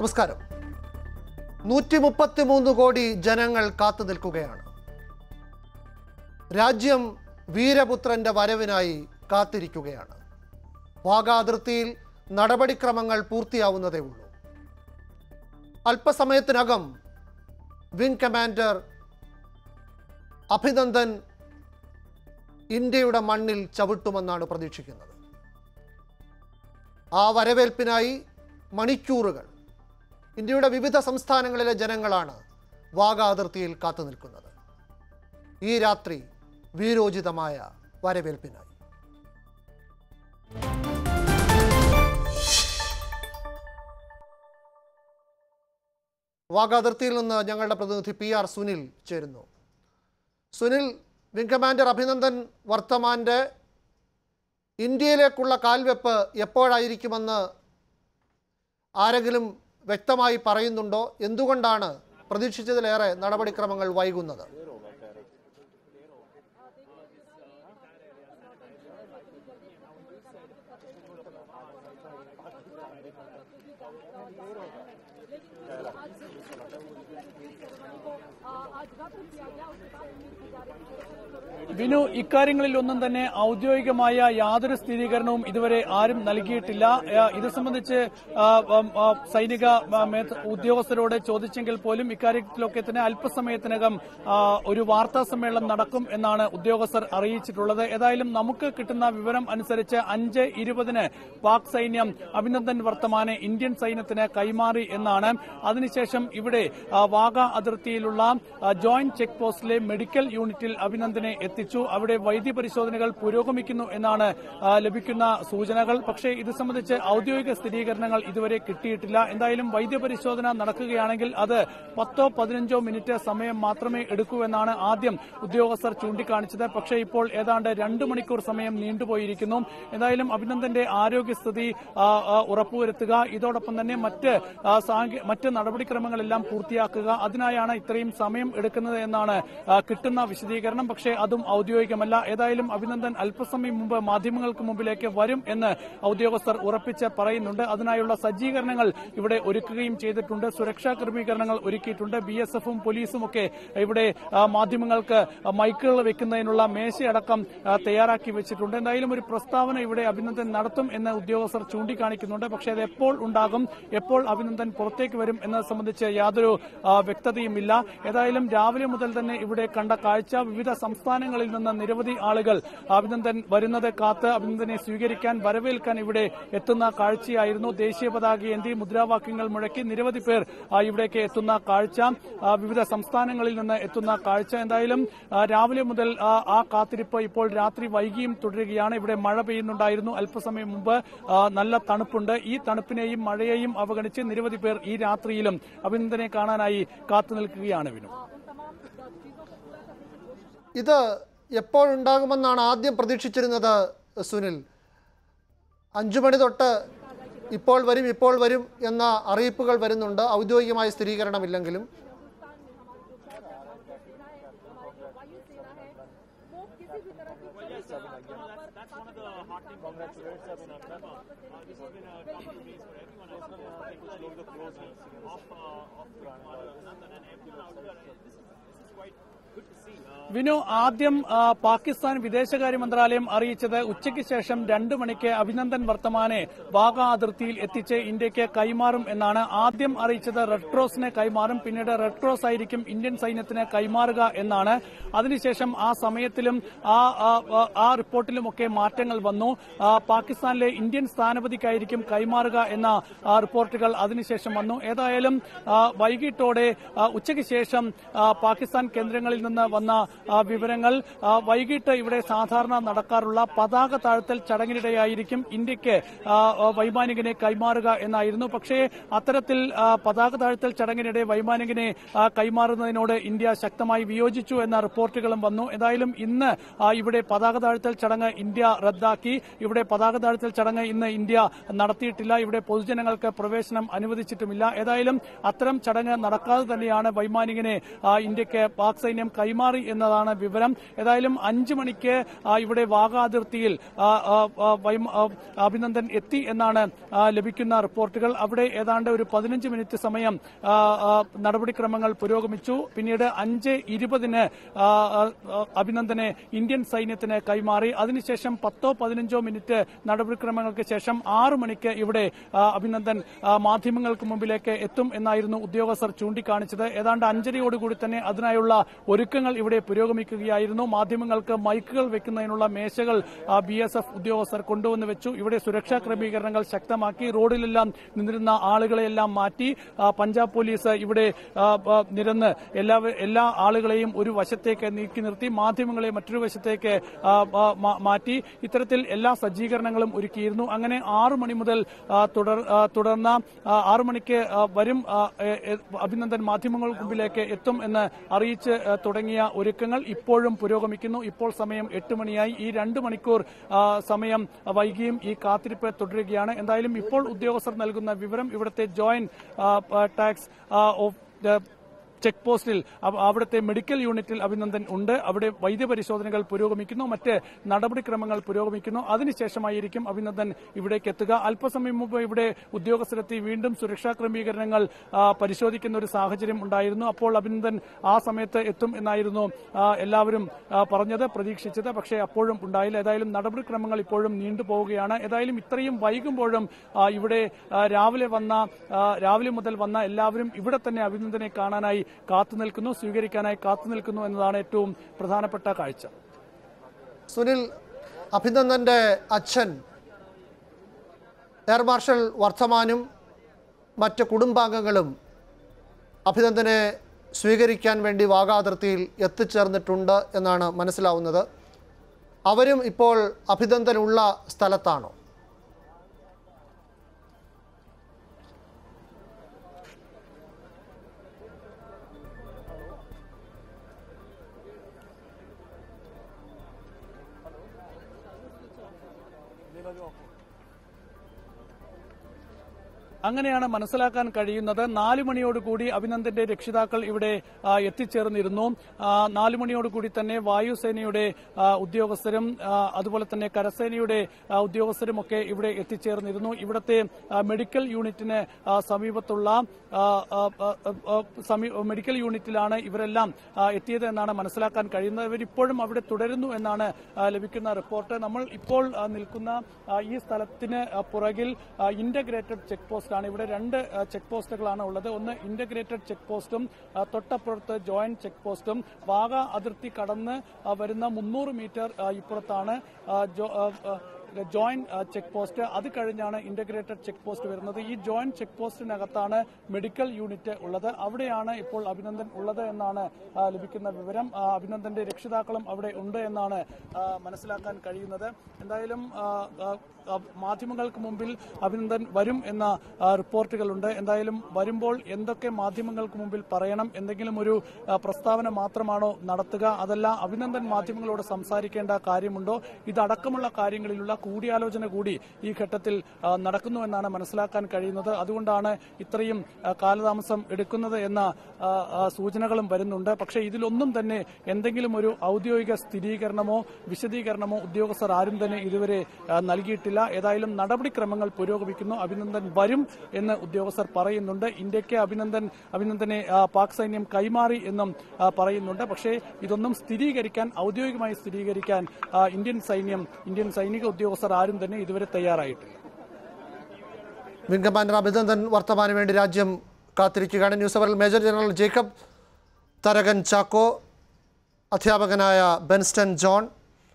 നമസ്കാരം നൂറ്റി മുപ്പത്തി മൂന്ന് കോടി ജനങ്ങൾ കാത്തു നിൽക്കുകയാണ് രാജ്യം വീരപുത്രന്റെ വരവിനായി കാത്തിരിക്കുകയാണ് വാഗാ അതിർത്തിയിൽ നടപടിക്രമങ്ങൾ പൂർത്തിയാവുന്നതേ ഉള്ളൂ അല്പസമയത്തിനകം വിംഗ് കമാൻഡർ അഭിനന്ദൻ ഇന്ത്യയുടെ മണ്ണിൽ ചവിട്ടുമെന്നാണ് പ്രതീക്ഷിക്കുന്നത് ആ വരവേൽപ്പിനായി മണിക്കൂറുകൾ ഇന്ത്യയുടെ വിവിധ സംസ്ഥാനങ്ങളിലെ ജനങ്ങളാണ് വാഗാ അതിർത്തിയിൽ കാത്തു നിൽക്കുന്നത് ഈ രാത്രി വീരോചിതമായ വരവേൽപ്പിനായി വാഗാ അതിർത്തിയിൽ നിന്ന് ഞങ്ങളുടെ പ്രതിനിധി പി ആർ സുനിൽ ചേരുന്നു സുനിൽ വിംഗ് കമാൻഡർ അഭിനന്ദൻ വർത്തമാൻ്റെ ഇന്ത്യയിലേക്കുള്ള കാൽവെപ്പ് എപ്പോഴായിരിക്കുമെന്ന് ആരെങ്കിലും വ്യക്തമായി പറയുന്നുണ്ടോ എന്തുകൊണ്ടാണ് പ്രതീക്ഷിച്ചതിലേറെ നടപടിക്രമങ്ങൾ വൈകുന്നത് വിനു ഇക്കാര്യങ്ങളിൽ ഒന്നും തന്നെ ഔദ്യോഗികമായ യാതൊരു സ്ഥിരീകരണവും ഇതുവരെ ആരും നൽകിയിട്ടില്ല ആ, ഇത് സംബന്ധിച്ച് ആ, ഉം, ആ, സൈനിക ആ, മേധ- ഉദ്യോഗസ്ഥരോട് ചോദിച്ചെങ്കിൽ പോലും ഇക്കാര്യത്തിലൊക്കെ തന്നെ അല്പസമയത്തിനകം ആ, ഒരു വാർത്താ സമ്മേളനം നടക്കും എന്നാണ് ഉദ്യോഗസ്ഥർ അറിയിച്ചിട്ടുള്ളത് ഏതായാലും നമുക്ക് കിട്ടുന്ന വിവരം അനുസരിച്ച് അഞ്ച് ഇരുപതിന് പാക് സൈന്യം അഭിനന്ദൻ വർത്തമാനെ ഇന്ത്യൻ സൈന്യത്തിന് കൈമാറി എന്നാണ് അതിനുശേഷം ഇവിടെ ആ, വാഗ അതിർത്തിയിലുള്ള ആ, ജോയിന്റ് ചെക്ക് പോസ്റ്റിലെ മെഡിക്കൽ യൂണിറ്റിൽ അഭിനന്ദനെ എത്തിച്ചു അവിടെ വൈദ്യപരിശോധനകൾ പുരോഗമിക്കുന്നു എന്നാണ് ആ, ലഭിക്കുന്ന സൂചനകൾ പക്ഷേ ഇത് സംബന്ധിച്ച് ഔദ്യോഗിക സ്ഥിരീകരണങ്ങൾ ഇതുവരെ കിട്ടിയിട്ടില്ല എന്തായാലും വൈദ്യപരിശോധന നടക്കുകയാണെങ്കിൽ അത് പത്തോ പതിനഞ്ചോ മിനിറ്റ് സമയം മാത്രമേ എടുക്കൂ എന്നാണ് ആദ്യം ഉദ്യോഗസ്ഥർ ചൂണ്ടിക്കാണിച്ചത് പക്ഷേ ഇപ്പോൾ ഏതാണ്ട് രണ്ട് മണിക്കൂർ സമയം നീണ്ടുപോയിരിക്കുന്നു എന്തായാലും അഭിനന്ദന്റെ ആരോഗ്യസ്ഥിതി ആ, ആ, ഉറപ്പുവരുത്തുക ഇതോടൊപ്പം തന്നെ മറ്റ് ആ, സാങ്കേ- മറ്റ് നടപടിക്രമങ്ങളെല്ലാം പൂർത്തിയാക്കുക അതിനായാണ് ഇത്രയും സമയം എടുക്കുന്നത് എന്നാണ് ആ, കിട്ടുന്ന വിശദീകരണം പക്ഷേ അതും ഔദ്യോഗികമല്ല ഏതായാലും അഭിനന്ദൻ അല്പസമയം മുമ്പ് മാധ്യമങ്ങൾക്ക് മുമ്പിലേക്ക് വരും എന്ന് ഉദ്യോഗസ്ഥർ ഉറപ്പിച്ച് പറയുന്നുണ്ട് അതിനായുള്ള സജ്ജീകരണങ്ങൾ ഇവിടെ ഒരുക്കുകയും ചെയ്തിട്ടുണ്ട് സുരക്ഷാ ക്രമീകരണങ്ങൾ ഒരുക്കിയിട്ടുണ്ട് ബി എസ് എഫും പോലീസും ഒക്കെ ഇവിടെ ആ, മാധ്യമങ്ങൾക്ക് മൈക്കുകൾ വെക്കുന്നതിനുള്ള മേശയടക്കം ആ, തയ്യാറാക്കി വെച്ചിട്ടുണ്ട് എന്തായാലും ഒരു പ്രസ്താവന ഇവിടെ അഭിനന്ദൻ നടത്തും എന്ന് ഉദ്യോഗസ്ഥർ ചൂണ്ടിക്കാണിക്കുന്നുണ്ട് പക്ഷേ അത് എപ്പോൾ ഉണ്ടാകും എപ്പോൾ അഭിനന്ദൻ പുറത്തേക്ക് വരും എന്നത് സംബന്ധിച്ച് യാതൊരു ആ, വ്യക്തതയുമില്ല ഏതായാലും രാവിലെ മുതൽ തന്നെ ഇവിടെ കണ്ട കാഴ്ച വിവിധ സംസ്ഥാനങ്ങളിൽ നിന്ന് നിരവധി ആളുകൾ അഭിനന്ദൻ വരുന്നത് കാത്ത് അഭിനന്ദനെ സ്വീകരിക്കാൻ വരവേൽക്കാൻ ഇവിടെ എത്തുന്ന കാഴ്ചയായിരുന്നു ദേശീയ പതാക ഏന്തി മുദ്രാവാക്യങ്ങൾ മുഴക്കി നിരവധി പേർ ആ, ഇവിടേക്ക് എത്തുന്ന കാഴ്ച ആ, വിവിധ സംസ്ഥാനങ്ങളിൽ നിന്ന് എത്തുന്ന കാഴ്ച എന്തായാലും ആ, രാവിലെ മുതൽ ആ, ആ കാത്തിരിപ്പ് ഇപ്പോൾ രാത്രി വൈകിയും തുടരുകയാണ് ഇവിടെ മഴ പെയ്യുന്നുണ്ടായിരുന്നു അല്പസമയം മുമ്പ് ആ, നല്ല തണുപ്പുണ്ട് ഈ തണുപ്പിനെയും മഴയെയും അവഗണിച്ച് നിരവധി പേർ ഈ രാത്രിയിലും അഭിനന്ദനെ കാണാനായി കാത്തു നിൽക്കുകയാണ് വിനു ഇത് എപ്പോഴുണ്ടാകുമെന്നാണ് ആദ്യം പ്രതീക്ഷിച്ചിരുന്നത് സുനിൽ അഞ്ചു മണി തൊട്ട് ഇപ്പോൾ വരും ഇപ്പോൾ വരും എന്ന അറിയിപ്പുകൾ വരുന്നുണ്ട് ഔദ്യോഗികമായ സ്ഥിരീകരണമില്ലെങ്കിലും വിനു ആദ്യം ആ, പാകിസ്ഥാൻ വിദേശകാര്യ മന്ത്രാലയം അറിയിച്ചത് ഉച്ചയ്ക്ക് ശേഷം രണ്ടു മണിക്ക് അഭിനന്ദൻ വർത്തമാനെ വാഗ അതിർത്തിയിൽ എത്തിച്ച് ഇന്ത്യക്ക് കൈമാറും എന്നാണ് ആദ്യം അറിയിച്ചത് റെഡ് ക്രോസിനെ കൈമാറും പിന്നീട് റെഡ് ക്രോസ് ആയിരിക്കും ഇന്ത്യൻ സൈന്യത്തിന് കൈമാറുക എന്നാണ് അതിനുശേഷം ആ സമയത്തിലും ആ ആ, ആ, ആ റിപ്പോർട്ടിലുമൊക്കെ മാറ്റങ്ങൾ വന്നു ആ, പാകിസ്ഥാനിലെ ഇന്ത്യൻ സ്ഥാനപതിക്കായിരിക്കും കൈമാറുക എന്ന ആ, റിപ്പോർട്ടുകൾ അതിനുശേഷം വന്നു ഏതായാലും ആ, വൈകിട്ടോടെ ആ, ഉച്ചയ്ക്ക് ശേഷം ആ, പാകിസ്ഥാൻ കേന്ദ്രങ്ങളിൽ നിന്ന് വന്ന ആ, വിവരങ്ങൾ ആ, വൈകിട്ട് ഇവിടെ സാധാരണ നടക്കാറുള്ള പതാക താഴ്ത്തൽ ചടങ്ങിനിടെയായിരിക്കും ഇന്ത്യക്ക് ആ, ആ, വൈമാനികനെ കൈമാറുക എന്നായിരുന്നു പക്ഷേ അത്തരത്തിൽ ആ, പതാക താഴ്ത്തൽ ചടങ്ങിനിടെ വൈമാനികനെ ആ, കൈമാറുന്നതിനോട് ഇന്ത്യ ശക്തമായി വിയോജിച്ചു എന്ന റിപ്പോർട്ടുകളും വന്നു ഏതായാലും ഇന്ന് ആ, ഇവിടെ പതാക താഴ്ത്തൽ ചടങ്ങ് ഇന്ത്യ റദ്ദാക്കി ഇവിടെ പതാക താഴ്ത്തൽ ചടങ്ങ് ഇന്ന് ഇന്ത്യ നടത്തിയിട്ടില്ല ഇവിടെ പൊതുജനങ്ങൾക്ക് പ്രവേശനം അനുവദിച്ചിട്ടുമില്ല ഏതായാലും അത്തരം ചടങ്ങ് നടക്കാതെ തന്നെയാണ് വൈമാനികനെ ആ, ഇന്ത്യക്ക് പാക് സൈന്യം കൈമാറി എന്ന എന്നതാണ് വിവരം ഏതായാലും അഞ്ചു മണിക്ക് ആ, ഇവിടെ വാഗ അതിർത്തിയിൽ ആ, ആ, ആ, വൈമ- ആ, അഭിനന്ദൻ എത്തി എന്നാണ് ആ, ലഭിക്കുന്ന റിപ്പോർട്ടുകൾ അവിടെ ഏതാണ്ട് ഒരു പതിനഞ്ച് മിനിറ്റ് സമയം ആ, ആ, നടപടിക്രമങ്ങൾ പുരോഗമിച്ചു പിന്നീട് അഞ്ച് ഇരുപതിന് ആ, ആ, ആ, അഭിനന്ദനെ ഇന്ത്യൻ സൈന്യത്തിന് കൈമാറി അതിനുശേഷം പത്തോ പതിനഞ്ചോ മിനിറ്റ് നടപടിക്രമങ്ങൾക്ക് ശേഷം ആറു മണിക്ക് ഇവിടെ ആ, അഭിനന്ദൻ ആ, മാധ്യമങ്ങൾക്ക് മുമ്പിലേക്ക് എത്തും എന്നായിരുന്നു ഉദ്യോഗസ്ഥർ ചൂണ്ടിക്കാണിച്ചത് ഏതാണ്ട് അഞ്ചരയോടുകൂടി തന്നെ അതിനായുള്ള ഒരുക്കങ്ങൾ ഇവിടെ പുരോഗമിക്കുകയായിരുന്നു മാധ്യമങ്ങൾക്ക് മൈക്കുകൾ വെക്കുന്നതിനുള്ള മേശകൾ ബി എസ് എഫ് ഉദ്യോഗസ്ഥർ കൊണ്ടുവന്ന് വെച്ചു ഇവിടെ സുരക്ഷാ ക്രമീകരണങ്ങൾ ശക്തമാക്കി റോഡിലെല്ലാം നിന്നിരുന്ന ആളുകളെയെല്ലാം മാറ്റി ആ, പഞ്ചാബ് പോലീസ് ഇവിടെ ആ, ആ, നിരന്ന് എല്ലാ എല്ലാ ആളുകളെയും ഒരു വശത്തേക്ക് നീക്കി നിർത്തി മാധ്യമങ്ങളെ മറ്റൊരു വശത്തേക്ക് ആ, ആ, മാ- മാറ്റി ഇത്തരത്തിൽ എല്ലാ സജ്ജീകരണങ്ങളും ഒരുക്കിയിരുന്നു അങ്ങനെ ആറു മണി മുതൽ ആ, തുടർ ആ, തുടർന്ന ആ, ആറു മണിക്ക് ആ, വരും ആ, എ- എ- അഭിനന്ദൻ മാധ്യമങ്ങൾക്ക് മുമ്പിലേക്ക് എത്തും എന്ന് അറിയിച്ച് ആ, തുടങ്ങിയ ഒരുക്കങ്ങൾ ഇപ്പോഴും പുരോഗമിക്കുന്നു ഇപ്പോൾ സമയം എട്ട് മണിയായി ഈ രണ്ട് മണിക്കൂർ ആ, സമയം വൈകിയും ഈ കാത്തിരിപ്പ് തുടരുകയാണ് എന്തായാലും ഇപ്പോൾ ഉദ്യോഗസ്ഥർ നൽകുന്ന വിവരം ഇവിടുത്തെ ജോയിന്റ് ആ, ആ, ടാക്സ് ആ, ഓഫ് ദ ചെക്ക് പോസ്റ്റിൽ അവ- അവിടുത്തെ മെഡിക്കൽ യൂണിറ്റിൽ അഭിനന്ദൻ ഉണ്ട് അവിടെ വൈദ്യപരിശോധനകൾ പുരോഗമിക്കുന്നു മറ്റ് നടപടിക്രമങ്ങൾ പുരോഗമിക്കുന്നു അതിനുശേഷമായിരിക്കും അഭിനന്ദൻ ഇവിടേക്ക് എത്തുക അല്പസമയം മുമ്പ് ഇവിടെ ഉദ്യോഗസ്ഥരെത്തി വീണ്ടും സുരക്ഷാ ക്രമീകരണങ്ങൾ ആ, പരിശോധിക്കുന്ന ഒരു സാഹചര്യം ഉണ്ടായിരുന്നു അപ്പോൾ അഭിനന്ദൻ ആ സമയത്ത് എത്തും എന്നായിരുന്നു ആ, എല്ലാവരും ആ, പറഞ്ഞത് പ്രതീക്ഷിച്ചത് പക്ഷേ അപ്പോഴും ഉണ്ടായില്ല ഏതായാലും നടപടിക്രമങ്ങൾ ഇപ്പോഴും നീണ്ടുപോവുകയാണ് ഏതായാലും ഇത്രയും വൈകുമ്പോഴും ആ, ഇവിടെ ആ, രാവിലെ വന്ന ആ, രാവിലെ മുതൽ വന്ന എല്ലാവരും ഇവിടെ തന്നെ അഭിനന്ദനെ കാണാനായി കാത്തു നിൽക്കുന്നു സ്വീകരിക്കാനായി കാത്തു നിൽക്കുന്നു എന്നതാണ് ഏറ്റവും പ്രധാനപ്പെട്ട കാഴ്ച സുനിൽ അഭിനന്ദന്റെ അച്ഛൻ എയർ മാർഷൽ വർദ്ധമാനും മറ്റ് കുടുംബാംഗങ്ങളും അഭിനന്ദനെ സ്വീകരിക്കാൻ വേണ്ടി വാഗാതിർത്തിയിൽ എത്തിച്ചേർന്നിട്ടുണ്ട് എന്നാണ് മനസ്സിലാവുന്നത് അവരും ഇപ്പോൾ അഭിനന്ദനുള്ള സ്ഥലത്താണോ അങ്ങനെയാണ് മനസ്സിലാക്കാൻ കഴിയുന്നത് നാലു മണിയോടുകൂടി അഭിനന്ദന്റെ രക്ഷിതാക്കൾ ഇവിടെ ആ, എത്തിച്ചേർന്നിരുന്നു ആ, നാലു മണിയോടുകൂടി തന്നെ വായുസേനയുടെ ആ, ഉദ്യോഗസ്ഥരും ആ, അതുപോലെ തന്നെ കരസേനയുടെ ആ, ഉദ്യോഗസ്ഥരുമൊക്കെ ഇവിടെ എത്തിച്ചേർന്നിരുന്നു ഇവിടുത്തെ ആ, മെഡിക്കൽ യൂണിറ്റിന് ആ, സമീപത്തുള്ള ആ, ആ, ആ, ആ, സമീ- മെഡിക്കൽ യൂണിറ്റിലാണ് ഇവരെല്ലാം ആ, എത്തിയത് എന്നാണ് മനസ്സിലാക്കാൻ കഴിയുന്നത് ഇവരിപ്പോഴും അവിടെ തുടരുന്നു എന്നാണ് ആ, ലഭിക്കുന്ന റിപ്പോർട്ട് നമ്മൾ ഇപ്പോൾ ആ, നിൽക്കുന്ന ആ, ഈ സ്ഥലത്തിന് ആ, പുറകിൽ ആ, ഇന്റഗ്രേറ്റഡ് ചെക്ക് പോസ്റ്റ് ആണ് ഇവിടെ രണ്ട് ആ, ചെക്ക് പോസ്റ്റുകളാണ് ഉള്ളത് ഒന്ന് ഇന്റഗ്രേറ്റഡ് ചെക്ക് പോസ്റ്റും ആ, തൊട്ടപ്പുറത്ത് ജോയിന്റ് ചെക്ക് പോസ്റ്റും വാഗ അതിർത്തി കടന്ന് ആ, വരുന്ന മുന്നൂറ് മീറ്റർ ആ, ഇപ്പുറത്താണ് ആ, ജോ- ആ, ആ, ജോയിന്റ് ചെക്ക് പോസ്റ്റ് അത് കഴിഞ്ഞാണ് ഇന്റഗ്രേറ്റഡ് ചെക്ക് പോസ്റ്റ് വരുന്നത് ഈ ജോയിന്റ് ചെക്ക് പോസ്റ്റിനകത്താണ് മെഡിക്കൽ യൂണിറ്റ് ഉള്ളത് അവിടെയാണ് ഇപ്പോൾ അഭിനന്ദൻ ഉള്ളത് എന്നാണ് ആ, ലഭിക്കുന്ന വിവരം ആ, അഭിനന്ദന്റെ രക്ഷിതാക്കളും അവിടെ ഉണ്ട് എന്നാണ് ആ, മനസ്സിലാക്കാൻ കഴിയുന്നത് എന്തായാലും ആ, ആ, ആ, മാധ്യമങ്ങൾക്ക് മുമ്പിൽ അഭിനന്ദൻ വരും എന്ന ആ, റിപ്പോർട്ടുകളുണ്ട് എന്തായാലും വരുമ്പോൾ എന്തൊക്കെ മാധ്യമങ്ങൾക്ക് മുമ്പിൽ പറയണം എന്തെങ്കിലും ഒരു ആ, പ്രസ്താവന മാത്രമാണോ നടത്തുക അതല്ല അഭിനന്ദൻ മാധ്യമങ്ങളോട് സംസാരിക്കേണ്ട കാര്യമുണ്ടോ ഇതടക്കമുള്ള കാര്യങ്ങളിലുള്ള കൂടിയാലോചന കൂടി ഈ ഘട്ടത്തിൽ ആ, നടക്കുന്നു എന്നാണ് മനസ്സിലാക്കാൻ കഴിയുന്നത് അതുകൊണ്ടാണ് ഇത്രയും ആ, കാലതാമസം എടുക്കുന്നത് എന്ന ആ, ആ, സൂചനകളും വരുന്നുണ്ട് പക്ഷേ ഇതിലൊന്നും തന്നെ എന്തെങ്കിലും ഒരു ഔദ്യോഗിക സ്ഥിരീകരണമോ വിശദീകരണമോ ഉദ്യോഗസ്ഥർ ആരും തന്നെ ഇതുവരെ ആ, നൽകിയിട്ടില്ല ഏതായാലും നടപടിക്രമങ്ങൾ പുരോഗമിക്കുന്നു അഭിനന്ദൻ വരും എന്ന് ഉദ്യോഗസ്ഥർ പറയുന്നുണ്ട് ഇന്ത്യക്ക് അഭിനന്ദൻ അഭിനന്ദനെ ആ, പാക് സൈന്യം കൈമാറി എന്നും ആ, പറയുന്നുണ്ട് പക്ഷേ ഇതൊന്നും സ്ഥിരീകരിക്കാൻ ഔദ്യോഗികമായി സ്ഥിരീകരിക്കാൻ ആ, ഇന്ത്യൻ സൈന്യം ഇന്ത്യൻ സൈനിക ഉദ്യോഗസ്ഥർ ആരും തന്നെ ഇതുവരെ തയ്യാറായിട്ടില്ല വിംഗ് കമാൻഡർ അഭിനന്ദൻ വർത്തമാനു വേണ്ടി രാജ്യം കാത്തിരിക്കുകയാണ് ന്യൂസ് അവറിൽ major general Jacob Tharakan Chacko അധ്യാപകനായ ബെൻസ്റ്റൺ ജോൺ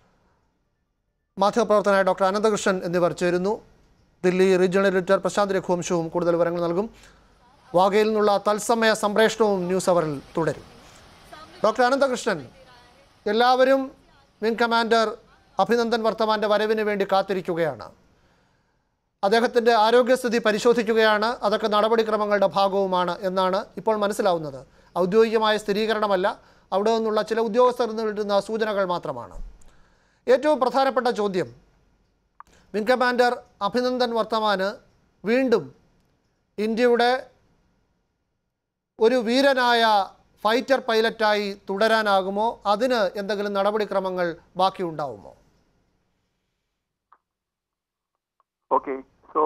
മാധ്യമപ്രവർത്തകനായ ഡോക്ടർ അനന്തകൃഷ്ണൻ എന്നിവർ ചേരുന്നു ദില്ലി റീജിയണൽ എഡിറ്റർ പ്രശാന്ത് രഘുവംശവും കൂടുതൽ വിവരങ്ങൾ നൽകും വാഗയിൽ നിന്നുള്ള തത്സമയ സംപ്രേഷണവും ന്യൂസ് അവറിൽ തുടരും ഡോക്ടർ അനന്തകൃഷ്ണൻ എല്ലാവരും വിംഗ് കമാൻഡർ അഭിനന്ദൻ വർത്തമാൻ്റെ വരവിന് വേണ്ടി കാത്തിരിക്കുകയാണ് അദ്ദേഹത്തിൻ്റെ ആരോഗ്യസ്ഥിതി പരിശോധിക്കുകയാണ് അതൊക്കെ നടപടിക്രമങ്ങളുടെ ഭാഗവുമാണ് എന്നാണ് ഇപ്പോൾ മനസ്സിലാവുന്നത് ഔദ്യോഗികമായ സ്ഥിരീകരണമല്ല അവിടെ നിന്നുള്ള ചില ഉദ്യോഗസ്ഥർ കിട്ടുന്ന സൂചനകൾ മാത്രമാണ് ഏറ്റവും പ്രധാനപ്പെട്ട ചോദ്യം വിംഗ് കമാൻഡർ അഭിനന്ദൻ വർത്തമാന് വീണ്ടും ഇന്ത്യയുടെ ഒരു വീരനായ ഫൈറ്റർ പൈലറ്റായി തുടരാനാകുമോ അതിന് എന്തെങ്കിലും നടപടിക്രമങ്ങൾ ബാക്കിയുണ്ടാവുമോ ഓക്കെ സോ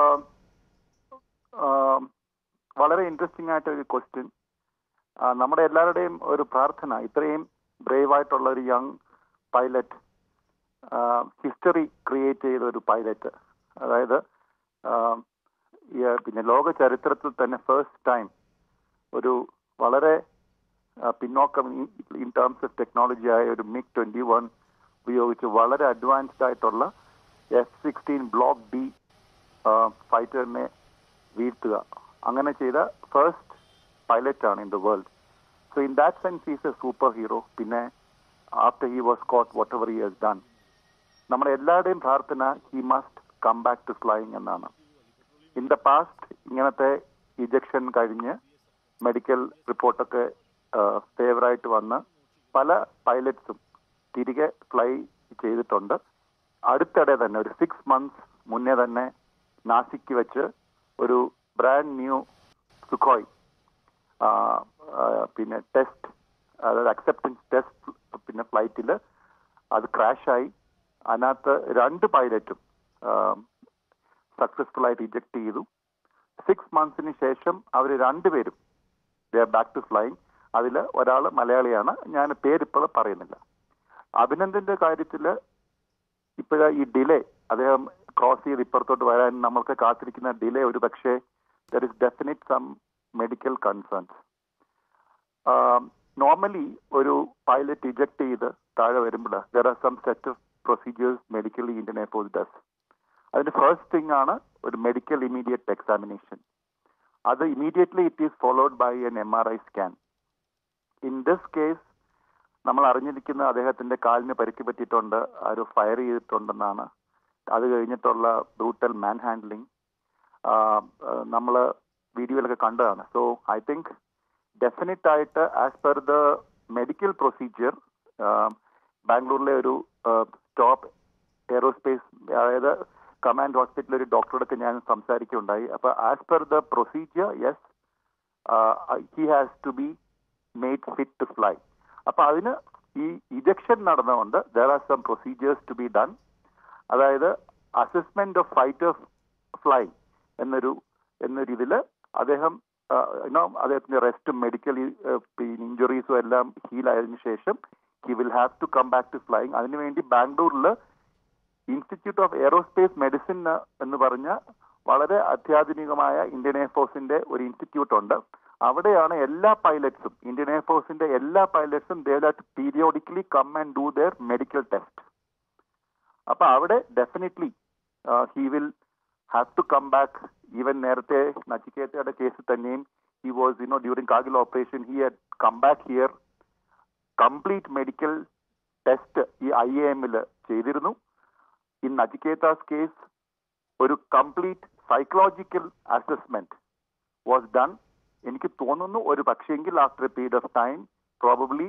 വളരെ ഇൻട്രസ്റ്റിംഗ് ആയിട്ട് ഒരു ക്വസ്റ്റ്യൻ നമ്മുടെ എല്ലാവരുടെയും ഒരു പ്രാർത്ഥന ഇത്രയും ബ്രേവ് ആയിട്ടുള്ള ഒരു യങ് പൈലറ്റ് ഹിസ്റ്ററി ക്രിയേറ്റ് ചെയ്ത ഒരു പൈലറ്റ് അതായത് ആ, ഈ, പിന്നെ ലോക ചരിത്രത്തിൽ തന്നെ ഫസ്റ്റ് ടൈം ഒരു വളരെ ആ, പിന്നോക്കം ഇൻ ടേംസ് ഓഫ് ടെക്നോളജി ആയ ഒരു മിഗ് ട്വന്റി വൺ ഉപയോഗിച്ച് വളരെ അഡ്വാൻസ്ഡ് ആയിട്ടുള്ള എഫ് സിക്സ്റ്റീൻ ബ്ലോക്ക് ഡി ഫൈറ്ററിനെ വീഴ്ത്തുക അങ്ങനെ ചെയ്ത ഫസ്റ്റ് പൈലറ്റ് ആണ് in the world so in that sense is a super hero പിന്നെ after he was caught whatever he has done നമ്മുടെ എല്ലാവരുടെയും പ്രാർത്ഥന he must come back to flying എന്നാണ് ഇൻ ദ പാസ്റ്റ് ഇങ്ങനത്തെ ejection കഴിഞ്ഞ് medical റിപ്പോർട്ടൊക്കെ ഫേവറായിട്ട് വന്ന് പല പൈലറ്റ്സും തിരികെ ഫ്ലൈ ചെയ്തിട്ടുണ്ട് അടുത്തിടെ തന്നെ ഒരു സിക്സ് മന്ത്സ് മുന്നേ തന്നെ നാസിക്ക് വെച്ച് ഒരു ബ്രാൻഡ് ന്യൂ സുഖോയ് ആ, ആ, പിന്നെ ടെസ്റ്റ് അതായത് അക്സെപ്റ്റൻസ് ടെസ്റ്റ് പിന്നെ ഫ്ലൈറ്റിൽ അത് ക്രാഷായി അതിനകത്ത് രണ്ട് പൈലറ്റും സക്സസ്ഫുൾ ആയിട്ട് ഇജക്ട് ചെയ്തു സിക്സ് മന്ത്സിന് ശേഷം അവർ രണ്ടുപേരും ബാക്ക് ടു ഫ്ലൈങ് അതിൽ ഒരാൾ മലയാളിയാണ് ഞാൻ പേരിപ്പോൾ പറയുന്നില്ല അഭിനന്ദന്റെ കാര്യത്തിൽ ഇപ്പോഴ ഈ ഡിലേ അദ്ദേഹം ക്രോസ് ചെയ്ത് ഇപ്പുറത്തോട്ട് വരാൻ നമ്മൾക്ക് കാത്തിരിക്കുന്ന ഡിലേ ഒരു പക്ഷേ there is definite some medical concerns normally ഒരു പൈലറ്റ് ഇജക്ട് ചെയ്ത് താഴെ വരുമ്പോൾ there are some set of procedures medically Indian Air Force does അതിന്റെ ഫസ്റ്റ് തിങ് ആണ് ഒരു മെഡിക്കൽ ഇമീഡിയറ്റ് എക്സാമിനേഷൻ അത് immediately it is followed by an M R I scan in this case നമ്മൾ അറിഞ്ഞിരിക്കുന്ന അദ്ദേഹത്തിന്റെ കാലിന് പരിക്ക് പറ്റിയിട്ടുണ്ട് ആരോ ഫയർ ചെയ്തിട്ടുണ്ടെന്നാണ് അത് കഴിഞ്ഞിട്ടുള്ള ബ്രൂട്ടൽ മാൻ ഹാൻഡ്ലിംഗ് നമ്മൾ വീഡിയോയിലൊക്കെ കണ്ടതാണ് സോ ഐ തിങ്ക് ഡെഫിനറ്റ് ആയിട്ട് as per the medical procedure ബാംഗ്ലൂരിലെ ഒരു ടോപ്പ് എയറോസ്പേസ് അതായത് കമാൻഡ് ഹോസ്പിറ്റലിൽ ഒരു ഡോക്ടറോടൊക്കെ ഞാൻ സംസാരിക്കുകയുണ്ടായി അപ്പൊ as per the procedure yes he has to be made fit to fly അപ്പൊ അതിന് ഈ ഇജക്ഷൻ നടന്നുകൊണ്ട് there are some procedures to be done അതായത് അസസ്മെന്റ് ഓഫ് ഫൈറ്റർ ഫ്ലൈ എന്നൊരു എന്നൊരു ഇതില് അദ്ദേഹം യുനോ അദ്ദേഹത്തിന്റെ റെസ്റ്റും മെഡിക്കൽ പിന്നെ ഇഞ്ചുറീസും എല്ലാം ഹീൽ ആയതിനു ശേഷം he will have to come back to flying അതിനുവേണ്ടി ബാംഗ്ലൂരിൽ ഇൻസ്റ്റിറ്റ്യൂട്ട് ഓഫ് എയറോസ്പേസ് മെഡിസിൻ എന്ന് പറഞ്ഞ വളരെ അത്യാധുനികമായ ഇന്ത്യൻ എയർഫോഴ്സിന്റെ ഒരു ഇൻസ്റ്റിറ്റ്യൂട്ട് ഉണ്ട് അവിടെയാണ് എല്ലാ പൈലറ്റ്സും ഇന്ത്യൻ എയർഫോഴ്സിന്റെ എല്ലാ പൈലറ്റ്സും they to periodically come and do their medical test അപ്പൊ അവിടെ definitely he will have to come back even നേരത്തെ നച്ചിക്കേത്തയുടെ കേസ് തന്നെയും he was you know during Kargil operation he had come back here complete medical test ഈ I A എമ്മിൽ ചെയ്തിരുന്നു in Nachiketa's case ഒരു complete psychological assessment was done എനിക്ക് തോന്നുന്നു ഒരു പക്ഷേങ്കിൽ after a period of time probably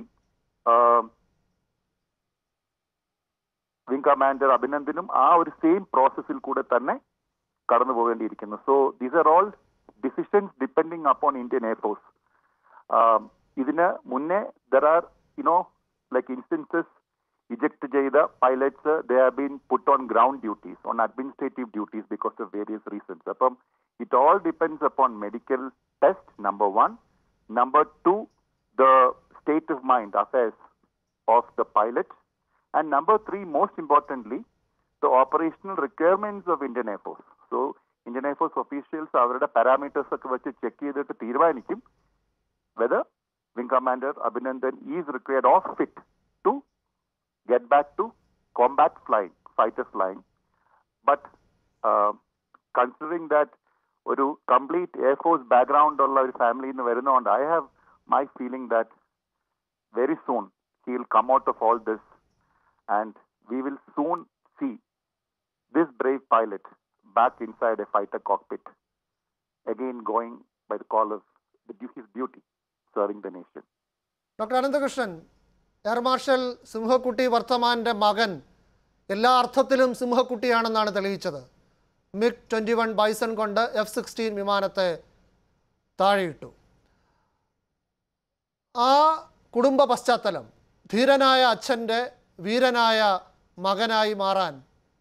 wing commander അഭിനന്ദനും ആ ഒരു സെയിം പ്രോസസ്സിൽ കൂടെ തന്നെ കടന്നു പോകേണ്ടിയിരിക്കുന്നു so these are all decisions depending upon Indian Air Force ഇതിന് മുന്നേ there are you know like instances eject ചെയ്ത pilots they have been put on ground duties on administrative duties because of various reasons അപ്പം it all depends upon medical test number one number two the state of mind affairs of the pilot and number three most importantly the operational requirements of Indian air force so Indian Air Force officials അവരുടെ parameters ഒക്കെ വെച്ച് check ചെയ്തിട്ട് തീരുമാനിക്കും whether wing commander Abhinandan is required of fit to get back to combat flying, fighter flying. But uh, considering that ഒരു complete Air Force background ഉള്ള ഒരു ഫാമിലിയിൽ നിന്ന് വരുന്നതുകൊണ്ട് I have my feeling that very soon he will come out of all this and we will soon see this brave pilot back inside a fighter cockpit again going by the call of his duty serving the nation doctor Ananthakrishnan air marshal Simhakutty വർത്തമാന്റെ മകൻ എല്ലാ അർത്ഥത്തിലും സിംഹക്കുട്ടിയാണെന്നാണ് തെളിയിച്ചത് MiG twenty one Bison കൊണ്ട് F sixteen വിമാനത്തെ താഴെയിട്ടു ആ കുടുംബ പശ്ചാത്തലം ധീരനായ അച്ഛൻ്റെ വീരനായ മകനായി മാറാൻ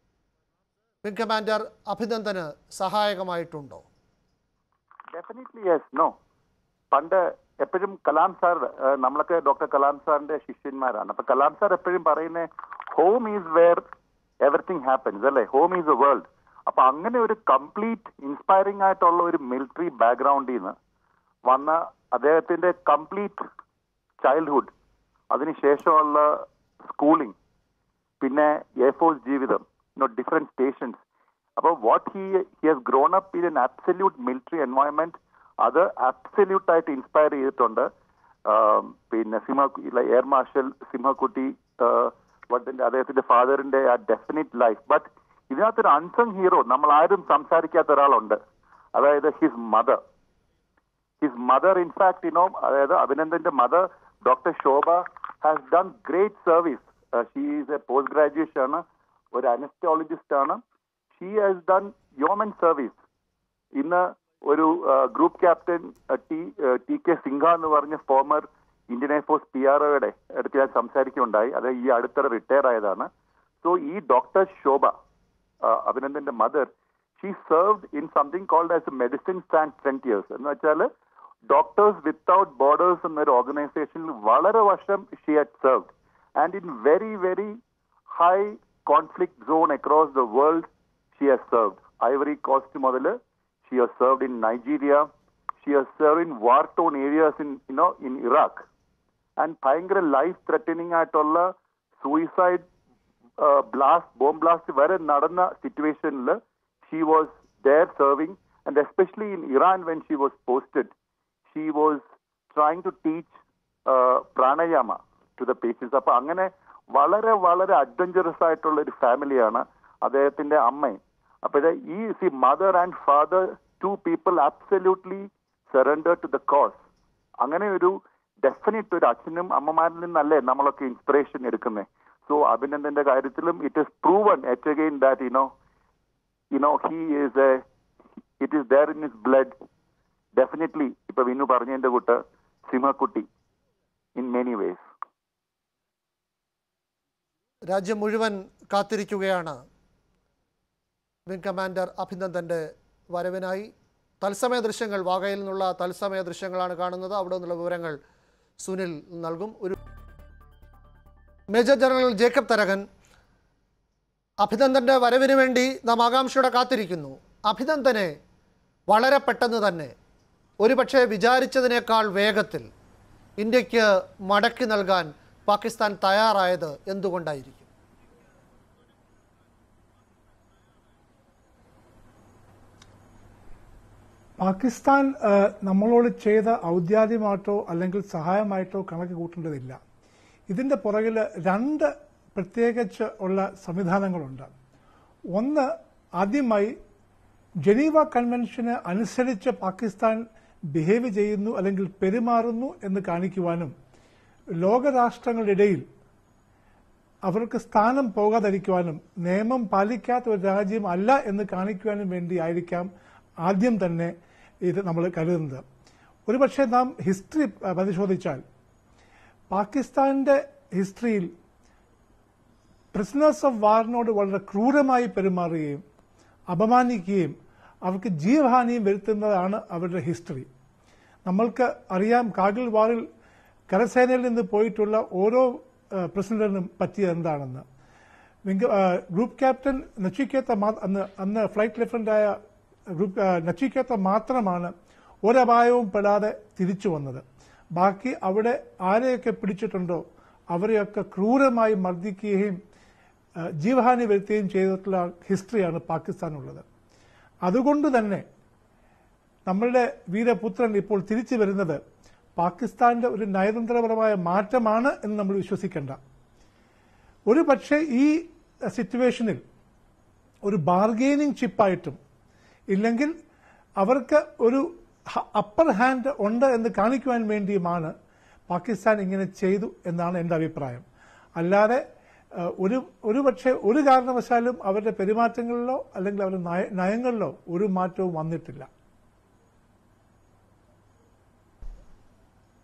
വിംഗ് കമാൻഡർ അഭിനന്ദന് സഹായകമായിട്ടുണ്ടോ ഡെഫിനറ്റ്ലി യെസ് നോ പണ്ട് എപ്പോഴും കലാം സാർ ഏഹ്, നമ്മളൊക്കെ ഡോക്ടർ കലാം സാറിന്റെ ശിഷ്യന്മാരാണ് അപ്പൊ കലാം സാർ എപ്പോഴും പറയുന്നത് home is where everything happens അല്ലേ ഹോം ഈസ് എ വേൾഡ് അപ്പൊ അങ്ങനെ ഒരു കംപ്ലീറ്റ് ഇൻസ്പയറിംഗ് ആയിട്ടുള്ള ഒരു മിലിറ്ററി ബാക്ക്ഗ്രൗണ്ടിൽ നിന്ന് വന്ന അദ്ദേഹത്തിന്റെ കംപ്ലീറ്റ് ചൈൽഡ്ഹുഡ് അതിനുശേഷമുള്ള സ്കൂളിംഗ് പിന്നെ എയർഫോഴ്സ് ജീവിതം ഡിഫറെന്റ് സ്റ്റേഷൻസ് അപ്പോൾ what he he has grown up in an absolute military environment അത് അബ്സല്യൂട്ട് ആയിട്ട് ഇൻസ്പയർ ചെയ്തിട്ടുണ്ട് ആം, പിന്നെ സിംഹ എയർ മാർഷൽ സിംഹക്കുട്ടി വട്ടന്റെ അദ്ദേഹത്തിന്റെ ഫാദറിന്റെ ആ ഡെഫിനിറ്റ് ലൈഫ് ബട്ട് ഇതിനകത്തൊരു അൺസങ് ഹീറോ നമ്മൾ ആരും സംസാരിക്കാത്ത ഒരാളുണ്ട് അതായത് his mother his mother in fact you know അതായത് അഭിനന്ദന്റെ mother doctor Shobha has done great service she is a post graduation ആണ് ഒരു അനസ്റ്റോളജിസ്റ്റ് ആണ് she has done yeoman service ഇന്ന് ഒരു group captain T T K Simha എന്ന് പറഞ്ഞ former Indian Air Force P R ഒയുടെ അടുത്ത് ഞാൻ സംസാരിക്കുകയുണ്ടായി അത് ഈ അടുത്തിടെ റിട്ടയർ ആയതാണ് സോ ഈ ഡോക്ടർ ശോഭ അഭിനന്ദന്റെ mother she served in something called as medicine stand frontiers എന്ന് വെച്ചാൽ ഡോക്ടേഴ്സ് വിത്തൗട്ട് ബോർഡേഴ്സ് എന്നൊരു ഓർഗനൈസേഷനിൽ വളരെ വർഷം she had served and in very very high conflict zone across the world she has served Ivory Coast മുതൽ she has served in Nigeria she has serve in war torn areas in you know in Iraq and ഭയങ്കര life threatening ആയിട്ടുള്ള suicide blast bomb blast വരെ നടന്ന സിറ്റുവേഷനിൽ she was there serving and especially in Iran when she was posted she was trying to teach pranayama to the patients അപ്പൊ അങ്ങനെ വളരെ വളരെ adventurous ആയിട്ടുള്ള ഒരു ഫാമിലിയാണ് അദ്ദേഹത്തിന്റെ അമ്മയും അപ്പൊ ഇത് ഈ see mother and father two people absolutely surrender to the cause അങ്ങനെ ഒരു ഡെഫിനറ്റ് ഒരു അച്ഛനും അമ്മമാരിൽ നിന്നല്ലേ നമ്മളൊക്കെ ഇൻസ്പിറേഷൻ എടുക്കുന്നത് സോ അഭിനന്ദന്റെ കാര്യത്തിലും it is proven yet again that you know you know he is a it is there in his blood definitely ഇപ്പൊ വിനു പറഞ്ഞതിന്റെ കൂട്ട് സിംഹക്കുട്ടി ഇൻ മെനി വേസ് രാജ്യം മുഴുവൻ കാത്തിരിക്കുകയാണ് വിംഗ് കമാൻഡർ അഭിനന്ദൻ്റെ വരവിനായി തത്സമയ ദൃശ്യങ്ങൾ വാഗയിൽ നിന്നുള്ള തത്സമയ ദൃശ്യങ്ങളാണ് കാണുന്നത് അവിടെ നിന്നുള്ള വിവരങ്ങൾ സുനിൽ നൽകും ഒരു മേജർ ജനറൽ ജേക്കബ് തരകൻ അഭിനന്ദൻ്റെ വരവിന് വേണ്ടി നാം ആകാംക്ഷയോടെ കാത്തിരിക്കുന്നു അഭിനന്ദനെ വളരെ പെട്ടെന്ന് തന്നെ ഒരുപക്ഷെ വിചാരിച്ചതിനേക്കാൾ വേഗത്തിൽ ഇന്ത്യക്ക് മടക്കി നൽകാൻ പാകിസ്ഥാൻ തയ്യാറായത് എന്തുകൊണ്ടായിരിക്കും പാകിസ്ഥാൻ ആ, നമ്മളോട് ചെയ്ത ഔദ്യോഗികമായിട്ടോ അല്ലെങ്കിൽ സഹായമായിട്ടോ കണക്ക് കൂട്ടേണ്ടതില്ല ഇതിന്റെ പുറകിൽ രണ്ട് പ്രത്യേകിച്ച് ഉള്ള സംവിധാനങ്ങളുണ്ട് ഒന്ന് ആദ്യമായി ജനീവ കൺവെൻഷന് അനുസരിച്ച് പാകിസ്ഥാൻ ബിഹേവ് ചെയ്യുന്നു അല്ലെങ്കിൽ പെരുമാറുന്നു എന്ന് കാണിക്കുവാനും ലോകരാഷ്ട്രങ്ങളുടെ ഇടയിൽ അവർക്ക് സ്ഥാനം പോകാതിരിക്കുവാനും നിയമം പാലിക്കാത്ത ഒരു രാജ്യം അല്ല എന്ന് കാണിക്കുവാനും വേണ്ടി ആയിരിക്കാം ആദ്യം തന്നെ ഇത് നമ്മൾ കരുതുന്നത് ഒരുപക്ഷെ നാം ഹിസ്റ്ററി പരിശോധിച്ചാൽ പാകിസ്ഥാന്റെ ഹിസ്റ്ററിയിൽ പ്രിസണേഴ്സ് ഓഫ് വാറിനോട് വളരെ ക്രൂരമായി പെരുമാറുകയും അപമാനിക്കുകയും അവർക്ക് ജീവഹാനിയും വരുത്തുന്നതാണ് അവരുടെ ഹിസ്റ്ററി നമ്മൾക്ക് അറിയാം കാർഗിൽ വാറിൽ കരസേനയിൽ നിന്ന് പോയിട്ടുള്ള ഓരോ പ്രസിഡന്റിനും പറ്റിയത് എന്താണെന്ന് വിംഗ- ആ, ഗ്രൂപ്പ് ക്യാപ്റ്റൻ നച്ചിക്കേത്ത മാ- അന്ന് അന്ന് ഫ്ലൈറ്റ് ലെഫ്റ്റനന്റായ ഗ്രൂപ്പ് ആ, നച്ചിക്കേത്ത മാത്രമാണ് ഒരപായവും പെടാതെ തിരിച്ചു വന്നത് ബാക്കി അവിടെ ആരെയൊക്കെ പിടിച്ചിട്ടുണ്ടോ അവരെയൊക്കെ ക്രൂരമായി മർദ്ദിക്കുകയും ആ, ജീവഹാനി വരുത്തുകയും ചെയ്തിട്ടുള്ള ഹിസ്റ്ററിയാണ് പാകിസ്ഥാനുള്ളത് അതുകൊണ്ട് തന്നെ നമ്മളുടെ വീരപുത്രൻ ഇപ്പോൾ തിരിച്ചു വരുന്നത് പാകിസ്ഥാന്റെ ഒരു നയതന്ത്രപരമായ മാറ്റമാണ് എന്ന് നമ്മൾ വിശ്വസിക്കേണ്ട ഒരു പക്ഷേ ഈ സിറ്റുവേഷനിൽ ഒരു ബാർഗെയിനിങ് ചിപ്പായിട്ടും ഇല്ലെങ്കിൽ അവർക്ക് ഒരു അപ്പർ ഹാൻഡ് ഉണ്ട് എന്ന് കാണിക്കുവാൻ വേണ്ടിയുമാണ് പാകിസ്ഥാൻ ഇങ്ങനെ ചെയ്തു എന്നാണ് എൻ്റെ അഭിപ്രായം അല്ലാതെ ഏഹ്, ഒരു ഒരു പക്ഷേ ഒരു കാരണവശാലും അവരുടെ പെരുമാറ്റങ്ങളിലോ അല്ലെങ്കിൽ അവരുടെ നയ- നയങ്ങളിലോ ഒരു മാറ്റവും വന്നിട്ടില്ല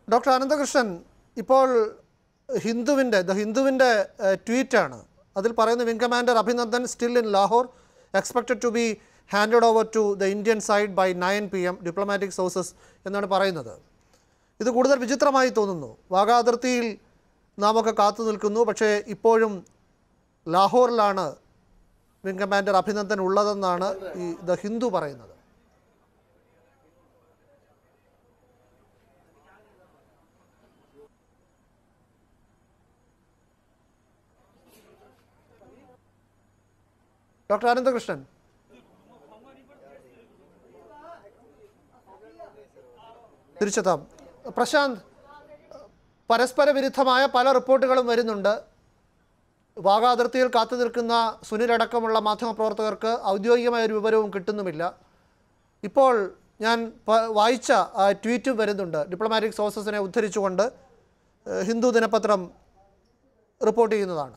ഡോക്ടർ അനന്തകൃഷ്ണൻ ഇപ്പോൾ ഹിന്ദുവിൻ്റെ ദ ഹിന്ദുവിൻ്റെ ട്വീറ്റാണ് അതിൽ പറയുന്ന wing commander Abhinandan still in Lahore expected to be handed over to the Indian side by nine P M diplomatic sources എന്നാണ് പറയുന്നത് ഇത് കൂടുതൽ വിചിത്രമായി തോന്നുന്നു വാഗാ അതിർത്തിയിൽ നാം ഒക്കെ കാത്തു നിൽക്കുന്നു പക്ഷേ ഇപ്പോഴും ലാഹോറിലാണ് വിംഗ് കമാൻഡർ അഭിനന്ദൻ ഉള്ളതെന്നാണ് ഈ ദ ഹിന്ദു പറയുന്നത് ഡോക്ടർ അനന്തകൃഷ്ണൻ തിരിച്ചെത്താം പ്രശാന്ത് പരസ്പര വിരുദ്ധമായ പല റിപ്പോർട്ടുകളും വരുന്നുണ്ട് വാഗാ അതിർത്തിയിൽ കാത്തു നിൽക്കുന്ന സുനിലടക്കമുള്ള മാധ്യമപ്രവർത്തകർക്ക് ഔദ്യോഗികമായ ഒരു വിവരവും കിട്ടുന്നുമില്ല ഇപ്പോൾ ഞാൻ പ- വായിച്ച ആ ട്വീറ്റും വരുന്നുണ്ട് ഡിപ്ലോമാറ്റിക് സോഴ്സസിനെ ഉദ്ധരിച്ചുകൊണ്ട് ഏഹ്, ഹിന്ദു ദിനപത്രം റിപ്പോർട്ട് ചെയ്യുന്നതാണ്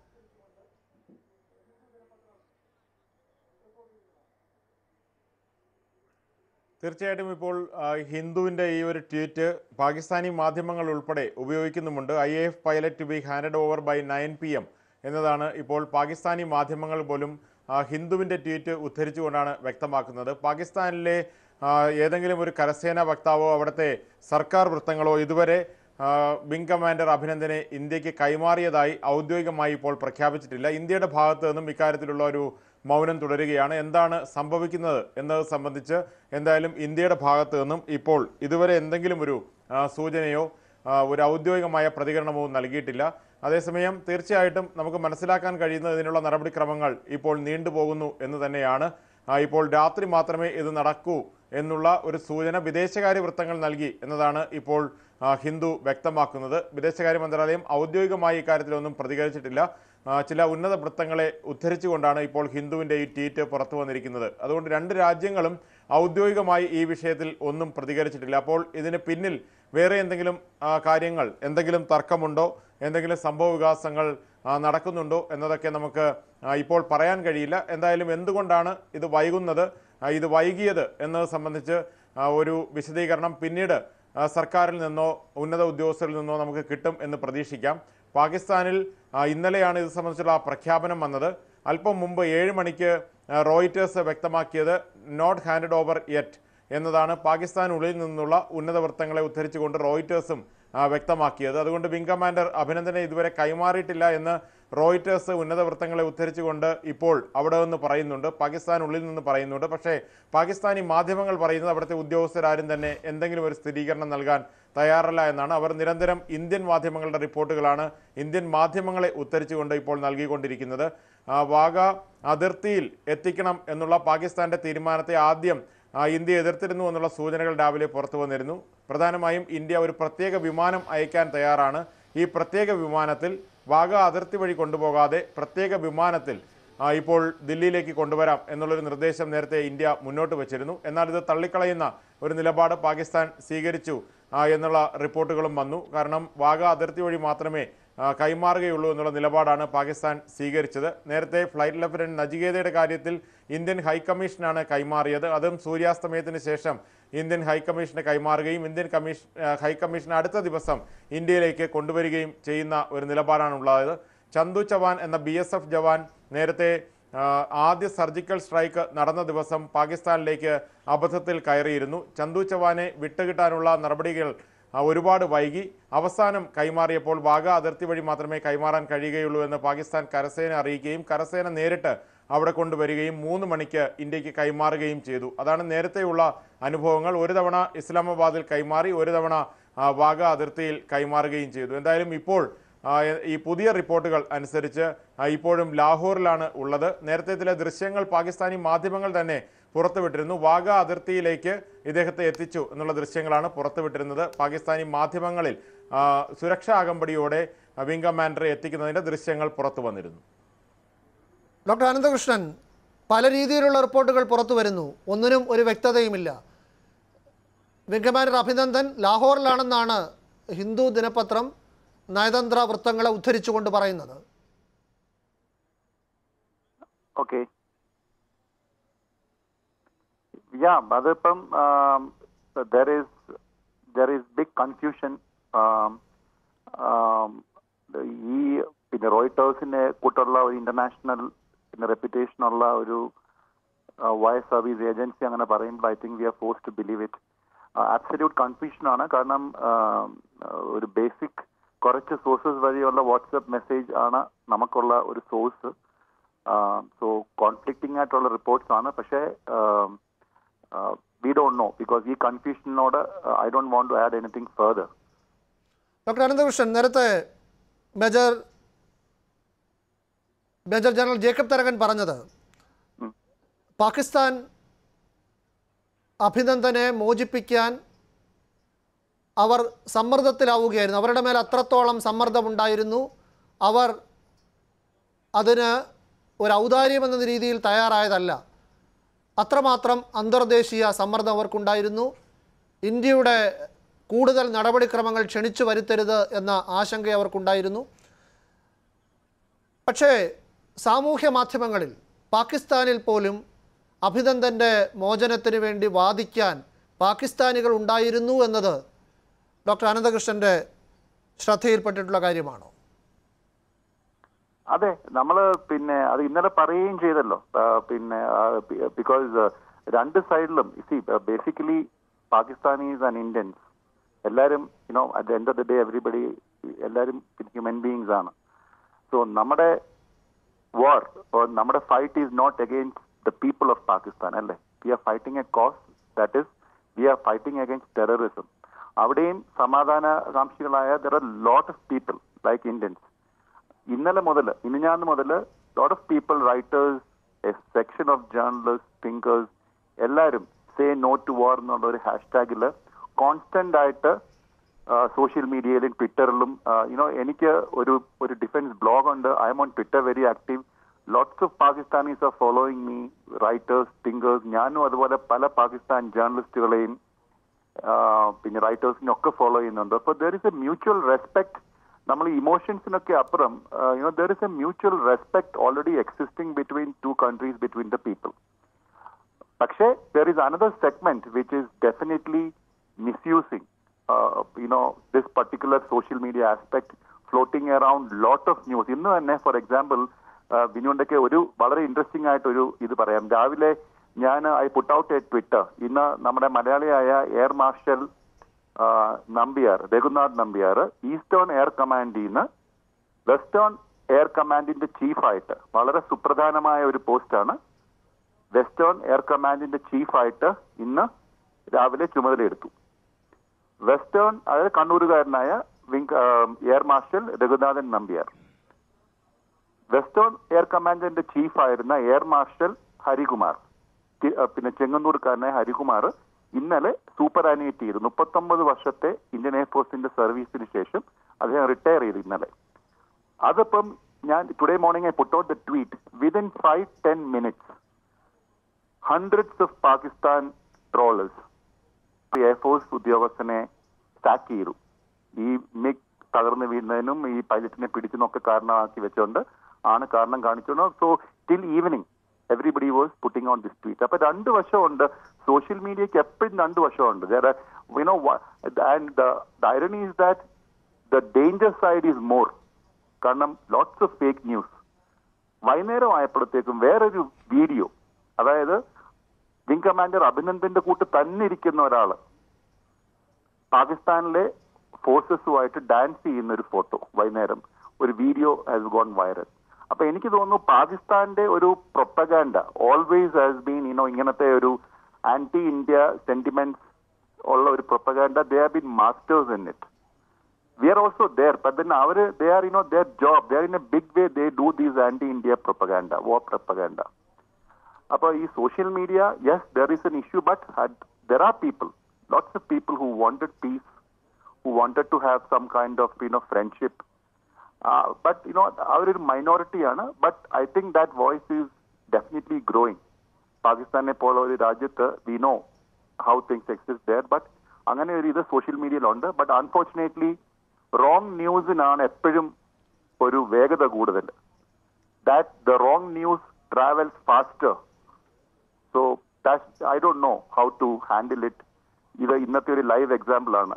തീർച്ചയായിട്ടും ഇപ്പോൾ ആ, ഹിന്ദുവിന്റെ ഈ ഒരു ട്വീറ്റ് പാകിസ്ഥാനി മാധ്യമങ്ങൾ ഉൾപ്പെടെ ഉപയോഗിക്കുന്നുമുണ്ട് I F pilot to be handed over by nine P M എന്നതാണ് ഇപ്പോൾ പാകിസ്ഥാനി മാധ്യമങ്ങൾ പോലും ആ, ഹിന്ദുവിന്റെ ട്വീറ്റ് ഉദ്ധരിച്ചുകൊണ്ടാണ് വ്യക്തമാക്കുന്നത് പാകിസ്ഥാനിലെ ആ, ഏതെങ്കിലും ഒരു കരസേനാ വക്താവോ അവിടുത്തെ സർക്കാർ വൃത്തങ്ങളോ ഇതുവരെ ആ, വിംഗ് കമാൻഡർ അഭിനന്ദനെ ഇന്ത്യക്ക് കൈമാറിയതായി ഔദ്യോഗികമായി ഇപ്പോൾ പ്രഖ്യാപിച്ചിട്ടില്ല ഇന്ത്യയുടെ ഭാഗത്ത് നിന്നും ഇക്കാര്യത്തിലുള്ള ഒരു മൗനം തുടരുകയാണ് എന്താണ് സംഭവിക്കുന്നത് എന്നത് സംബന്ധിച്ച് എന്തായാലും ഇന്ത്യയുടെ ഭാഗത്ത് നിന്നും ഇപ്പോൾ ഇതുവരെ എന്തെങ്കിലും ഒരു ആ, സൂചനയോ ആ, ഒരു ഔദ്യോഗികമായ പ്രതികരണമോ നൽകിയിട്ടില്ല അതേസമയം തീർച്ചയായിട്ടും നമുക്ക് മനസ്സിലാക്കാൻ കഴിയുന്ന ഇതിനുള്ള നടപടിക്രമങ്ങൾ ഇപ്പോൾ നീണ്ടുപോകുന്നു എന്ന് തന്നെയാണ് ആ, ഇപ്പോൾ രാത്രി മാത്രമേ ഇത് നടക്കൂ എന്നുള്ള ഒരു സൂചന വിദേശകാര്യ വൃത്തങ്ങൾ നൽകി എന്നതാണ് ഇപ്പോൾ ആ, ഹിന്ദു വ്യക്തമാക്കുന്നത് വിദേശകാര്യ മന്ത്രാലയം ഔദ്യോഗികമായി ഇക്കാര്യത്തിലൊന്നും പ്രതികരിച്ചിട്ടില്ല ആ, ചില ഉന്നത വൃത്തങ്ങളെ ഉദ്ധരിച്ചുകൊണ്ടാണ് ഇപ്പോൾ ഹിന്ദുവിന്റെ ഈ ട്വീറ്റ് പുറത്തു വന്നിരിക്കുന്നത് അതുകൊണ്ട് രണ്ട് രാജ്യങ്ങളും ഔദ്യോഗികമായി ഈ വിഷയത്തിൽ ഒന്നും പ്രതികരിച്ചിട്ടില്ല അപ്പോൾ ഇതിന് പിന്നിൽ വേറെ എന്തെങ്കിലും ആ, കാര്യങ്ങൾ എന്തെങ്കിലും തർക്കമുണ്ടോ എന്തെങ്കിലും സംഭവ വികാസങ്ങൾ ആ, നടക്കുന്നുണ്ടോ എന്നതൊക്കെ നമുക്ക് ആ, ഇപ്പോൾ പറയാൻ കഴിയില്ല എന്തായാലും എന്തുകൊണ്ടാണ് ഇത് വൈകുന്നത് ആ, ഇത് വൈകിയത് എന്നത് സംബന്ധിച്ച് ആ, ഒരു വിശദീകരണം പിന്നീട് ആ, സർക്കാരിൽ നിന്നോ ഉന്നത ഉദ്യോഗസ്ഥരിൽ നിന്നോ നമുക്ക് കിട്ടും എന്ന് പ്രതീക്ഷിക്കാം പാകിസ്ഥാനിൽ ആ, ഇന്നലെയാണ് ഇത് സംബന്ധിച്ചുള്ള പ്രഖ്യാപനം വന്നത് അല്പം മുമ്പ് ഏഴ് മണിക്ക് ആ, റോയിറ്റേഴ്സ് വ്യക്തമാക്കിയത് നോട്ട് ഹാൻഡഡ് ഓവർ യെറ്റ് എന്നതാണ് പാകിസ്ഥാനുള്ളിൽ നിന്നുള്ള ഉന്നത വൃത്തങ്ങളെ ഉദ്ധരിച്ചുകൊണ്ട് റോയിറ്റേഴ്സും ആ, വ്യക്തമാക്കിയത് അതുകൊണ്ട് വിംഗ് കമാൻഡർ അഭിനന്ദനെ ഇതുവരെ കൈമാറിയിട്ടില്ല എന്ന് റോയിറ്റേഴ്സ് ഉന്നത വൃത്തങ്ങളെ ഉദ്ധരിച്ചുകൊണ്ട് ഇപ്പോൾ അവിടെ നിന്ന് പറയുന്നുണ്ട് പാകിസ്ഥാനുള്ളിൽ നിന്ന് പറയുന്നുണ്ട് പക്ഷേ പാകിസ്ഥാനി മാധ്യമങ്ങൾ പറയുന്നത് അവിടുത്തെ ഉദ്യോഗസ്ഥരാരും തന്നെ എന്തെങ്കിലും ഒരു സ്ഥിരീകരണം നൽകാൻ തയ്യാറല്ല എന്നാണ് അവർ നിരന്തരം ഇന്ത്യൻ മാധ്യമങ്ങളുടെ റിപ്പോർട്ടുകളാണ് ഇന്ത്യൻ മാധ്യമങ്ങളെ ഉദ്ധരിച്ചുകൊണ്ട് ഇപ്പോൾ നൽകിക്കൊണ്ടിരിക്കുന്നത് ആ, വാഗ അതിർത്തിയിൽ എത്തിക്കണം എന്നുള്ള പാകിസ്ഥാന്റെ തീരുമാനത്തെ ആദ്യം ആ, ഇന്ത്യ എതിർത്തിരുന്നു എന്നുള്ള സൂചനകൾ രാവിലെ പുറത്തു വന്നിരുന്നു പ്രധാനമായും ഇന്ത്യ ഒരു പ്രത്യേക വിമാനം അയക്കാൻ തയ്യാറാണ് ഈ പ്രത്യേക വിമാനത്തിൽ വാഗ അതിർത്തി വഴി കൊണ്ടുപോകാതെ പ്രത്യേക വിമാനത്തിൽ ആ, ഇപ്പോൾ ദില്ലിയിലേക്ക് കൊണ്ടുവരാം എന്നുള്ളൊരു നിർദ്ദേശം നേരത്തെ ഇന്ത്യ മുന്നോട്ട് വച്ചിരുന്നു എന്നാൽ ഇത് തള്ളിക്കളയുന്ന ഒരു നിലപാട് പാകിസ്ഥാൻ സ്വീകരിച്ചു ആ, എന്നുള്ള റിപ്പോർട്ടുകളും വന്നു കാരണം വാഗ അതിർത്തി വഴി മാത്രമേ ആ, കൈമാറുകയുള്ളൂ എന്നുള്ള നിലപാടാണ് പാകിസ്ഥാൻ സ്വീകരിച്ചത് നേരത്തെ ഫ്ലൈറ്റ് ലഫ്റ്റനന്റ് നജികേതയുടെ കാര്യത്തിൽ ഇന്ത്യൻ ഹൈക്കമ്മീഷനാണ് കൈമാറിയത് അതും സൂര്യാസ്തമയത്തിന് ശേഷം ഇന്ത്യൻ ഹൈക്കമ്മീഷന് കൈമാറുകയും ഇന്ത്യൻ കമ്മീഷൻ ആ, ഹൈക്കമ്മീഷൻ അടുത്ത ദിവസം ഇന്ത്യയിലേക്ക് കൊണ്ടുവരികയും ചെയ്യുന്ന ഒരു നിലപാടാണുള്ളത് ചന്തു ചവാൻ എന്ന ബി എസ് എഫ് ജവാൻ നേരത്തെ ആ, ആദ്യ സർജിക്കൽ സ്ട്രൈക്ക് നടന്ന ദിവസം പാകിസ്ഥാനിലേക്ക് അബദ്ധത്തിൽ കയറിയിരുന്നു ചന്തു ചവാനെ വിട്ടുകിട്ടാനുള്ള നടപടികൾ ആ, ഒരുപാട് വൈകി അവസാനം കൈമാറിയപ്പോൾ വാഗ അതിർത്തി വഴി മാത്രമേ കൈമാറാൻ കഴിയുകയുള്ളൂ എന്ന് പാകിസ്ഥാൻ കരസേന അറിയിക്കുകയും കരസേന നേരിട്ട് അവിടെ കൊണ്ടുവരികയും മൂന്ന് മണിക്ക് ഇന്ത്യക്ക് കൈമാറുകയും ചെയ്തു അതാണ് നേരത്തെയുള്ള അനുഭവങ്ങൾ ഒരു തവണ ഇസ്ലാമാബാദിൽ കൈമാറി ഒരു തവണ ആ, വാഗ അതിർത്തിയിൽ കൈമാറുകയും ചെയ്തു എന്തായാലും ഇപ്പോൾ ആ, ഈ പുതിയ റിപ്പോർട്ടുകൾ അനുസരിച്ച് ആ, ഇപ്പോഴും ലാഹോറിലാണ് ഉള്ളത് നേരത്തെ ചില ദൃശ്യങ്ങൾ പാകിസ്ഥാനി മാധ്യമങ്ങൾ തന്നെ പുറത്തുവിട്ടിരുന്നു വാഗ അതിർത്തിയിലേക്ക് ഇദ്ദേഹത്തെ എത്തിച്ചു എന്നുള്ള ദൃശ്യങ്ങളാണ് പുറത്തുവിട്ടിരുന്നത് പാകിസ്ഥാനി മാധ്യമങ്ങളിൽ ആ, സുരക്ഷാ അകമ്പടിയോടെ ആ, വിംഗ് കമാൻഡറെ എത്തിക്കുന്നതിന്റെ ദൃശ്യങ്ങൾ പുറത്തു വന്നിരുന്നു ഡോക്ടർ അനന്തകൃഷ്ണൻ പല രീതിയിലുള്ള റിപ്പോർട്ടുകൾ പുറത്തു വരുന്നു ഒന്നിനും ഒരു വ്യക്തതയുമില്ല വിംഗ് കമാൻഡർ അഭിനന്ദൻ ലാഹോറിലാണെന്നാണ് ഹിന്ദു ദിനപത്രം നയതന്ത്ര വൃത്തങ്ങളെ ഉദ്ധരിച്ചുകൊണ്ട് പറയുന്നത് ഓക്കെ യാ അതിപ്പം there is there is big confusion ഈ പിന്നെ റോയിട്ടേഴ്സിനെ കൂട്ടുള്ള ഒരു ഇന്റർനാഷണൽ പിന്നെ റെപ്യൂട്ടേഷൻ ഉള്ള ഒരു വയർ സർവീസ് ഏജൻസി അങ്ങനെ പറയുമ്പോൾ I think we are force to believe it absolute confusion ആണ് കാരണം ആം, ഒരു ബേസിക് കുറച്ച് സോഴ്സസ് വഴിയുള്ള വാട്സപ്പ് മെസ്സേജ് ആണ് നമുക്കുള്ള ഒരു സോഴ്സ് സോ കോൺഫ്ലിക്റ്റിംഗ് ആയിട്ടുള്ള റിപ്പോർട്ട്സ് ആണ് പക്ഷേ വി ഡോണ്ട് നോ ബിക്കോസ് ഈ കൺഫ്യൂഷനോട് I don't want to add anything further doctor Ananthakrishnan നേരത്തെ major major general Jacob Tharakan പറഞ്ഞത് ഉം. പാകിസ്ഥാൻ അഭിനന്ദനെ മോചിപ്പിക്കാൻ അവർ സമ്മർദ്ദത്തിലാവുകയായിരുന്നു അവരുടെ മേൽ അത്രത്തോളം സമ്മർദ്ദമുണ്ടായിരുന്നു അവർ അതിന് ഒരു ഔദാര്യം എന്ന രീതിയിൽ തയ്യാറായതല്ല അത്രമാത്രം അന്തർദേശീയ സമ്മർദ്ദം അവർക്കുണ്ടായിരുന്നു ഇന്ത്യയുടെ കൂടുതൽ നടപടിക്രമങ്ങൾ ക്ഷണിച്ചു വരുത്തരുത് എന്ന ആശങ്ക അവർക്കുണ്ടായിരുന്നു പക്ഷേ സാമൂഹ്യ മാധ്യമങ്ങളിൽ പാകിസ്ഥാനിൽ പോലും അഭിനന്ദൻ്റെ മോചനത്തിന് വേണ്ടി വാദിക്കാൻ പാകിസ്ഥാനികൾ ഉണ്ടായിരുന്നു എന്നത് ഡോക്ടർ അനന്തകൃഷ്ണൻ്റെ ശ്രദ്ധയിൽപ്പെട്ടിട്ടുള്ള കാര്യമാണോ അതെ നമ്മള് പിന്നെ അത് ഇന്നലെ പറയുകയും ചെയ്തല്ലോ ആ, പിന്നെ ബിക്കോസ് രണ്ട് സൈഡിലും see basically Pakistanis and Indians എല്ലാവരും you know at the end of the day everybody എല്ലാവരും ഹ്യൂമൻ ബീങ്സ് ആണ് സോ നമ്മുടെ വാർ നമ്മുടെ fight is not against the people of Pakistan അല്ലേ we are fighting a cause that is we are fighting against terrorism അവിടെയും സമാധാനകാംക്ഷികളായ there are lot of people like Indians ഇന്നലെ മുതൽ ഇനിഞ്ഞാന്ന് മുതൽ lot of people writers a section of journalist thinkers എല്ലാവരും say no to war എന്നുള്ള ഒരു ഹാഷ്ടാഗിൽ constant ആയിട്ട് സോഷ്യൽ മീഡിയയിലും ട്വിറ്ററിലും യുനോ എനിക്ക് ഒരു ഒരു ഡിഫൻസ് ബ്ലോഗ് ഉണ്ട് I'm on Twitter very active lots of Pakistanis are following me writers thinkers ഞാനും അതുപോലെ പല പാകിസ്ഥാൻ ജേർണലിസ്റ്റുകളെയും ആഹ് പിന്നെ റൈറ്റേഴ്സിനെ ഒക്കെ ഫോളോ ചെയ്യുന്നുണ്ട് അപ്പോൾ there is a mutual respect നമ്മൾ ഇമോഷൻസിനൊക്കെ അപ്പുറം you know there is a mutual respect already existing between two countries between the people പക്ഷേ there is another segment which is definitely misusing you know this particular social media aspect floating around lot of news ഇന്ന് തന്നെ for example വിനുണ്ടൊക്കെ ഒരു വളരെ interesting ആയിട്ടൊരു ഇത് പറയാം രാവിലെ ഞാൻ I put out a Twitter ഇന്ന് നമ്മുടെ മലയാളിയായ എയർ മാർഷൽ ആ, നമ്പ്യാർ രഘുനാഥ് നമ്പ്യാർ ഈസ്റ്റേൺ എയർ കമാൻഡിൽ നിന്ന് വെസ്റ്റേൺ എയർ കമാൻഡിന്റെ ചീഫായിട്ട് വളരെ സുപ്രധാനമായ ഒരു പോസ്റ്റാണ് വെസ്റ്റേൺ എയർ കമാൻഡിന്റെ ചീഫായിട്ട് ഇന്ന് രാവിലെ ചുമതലയെടുത്തു വെസ്റ്റേൺ അതായത് കണ്ണൂരുകാരനായ wing air marshal Raghunathan Nambiar western air കമാൻഡിന്റെ ചീഫായിരുന്ന എയർ മാർഷൽ ഹരികുമാർ തി- ആ, പിന്നെ ചെങ്ങന്നൂർക്കാരനായ ഹരികുമാർ ഇന്നലെ സൂപ്പർ ആനിയേറ്റ് ചെയ്തു മുപ്പത്തൊമ്പത് വർഷത്തെ ഇന്ത്യൻ എയർഫോഴ്സിന്റെ സർവീസിന് ശേഷം അദ്ദേഹം റിട്ടയർ ചെയ്തു ഇന്നലെ അതിപ്പം ഞാൻ today morning I put out the tweet within five ten minutes hundreds of Pakistan trollers Air Force ഉദ്യോഗസ്ഥനെ സാക്ക് ചെയ്തു ഈ മിഗ് തകർന്നു വീഴുന്നതിനും ഈ പൈലറ്റിനെ പിടിച്ചതിനൊക്കെ കാരണമാക്കി വെച്ചുകൊണ്ട് ആണ് കാരണം കാണിച്ചുകൊണ്ട് so till evening everybody was putting on this tweet അപ്പൊ രണ്ട് വശമുണ്ട് സോഷ്യൽ മീഡിയക്ക് എപ്പോഴും രണ്ട് വശമുണ്ട് you know and the irony is that the danger side is more കാരണം ലോട്ട്സ് ഓഫ് ഫേക്ക് ന്യൂസ് വൈകുന്നേരം ആയപ്പോഴത്തേക്കും വേറൊരു വീഡിയോ അതായത് വിംഗ് കമാൻഡർ അഭിനന്ദന്റെ കൂട്ട് തന്നെ ഇരിക്കുന്ന ഒരാള് പാകിസ്ഥാനിലെ ഫോഴ്സസുമായിട്ട് ഡാൻസ് ചെയ്യുന്ന ഒരു ഫോട്ടോ വൈകുന്നേരം ഒരു വീഡിയോ ഹാസ് ഗോൺ വൈറൽ അപ്പൊ എനിക്ക് തോന്നുന്നു പാകിസ്ഥാന്റെ ഒരു propaganda always has been you know ഇങ്ങനത്തെ ഒരു ആന്റി ഇന്ത്യ സെന്റിമെന്റ്സ് ഉള്ള ഒരു propaganda they are been masters in it we are also there, but then our they are you know their job. They are in a big way. They do these anti-India propaganda, war propaganda. അപ്പോൾ ഈ social media yes there is an issue but there are people lots of people who wanted peace who wanted to have some kind of you know friendship but you know അവരൊരു മൈനോറിറ്റിയാണ് but I think that voice is definitely growing പാകിസ്ഥാനെ പോലെ ഒരു രാജ്യത്ത് we know how things exist there but അങ്ങനെ ഒരു ഇത് social മീഡിയയിലുണ്ട് ബട്ട് അൺഫോർച്ചുനേറ്റ്ലി റോങ് ന്യൂസിനാണ് എപ്പോഴും ഒരു വേഗത കൂടുതൽ that the wrong news travels faster so that I don't know how to handle it ഇത് ഇന്നത്തെ ഒരു ലൈവ് എക്സാമ്പിൾ ആണ്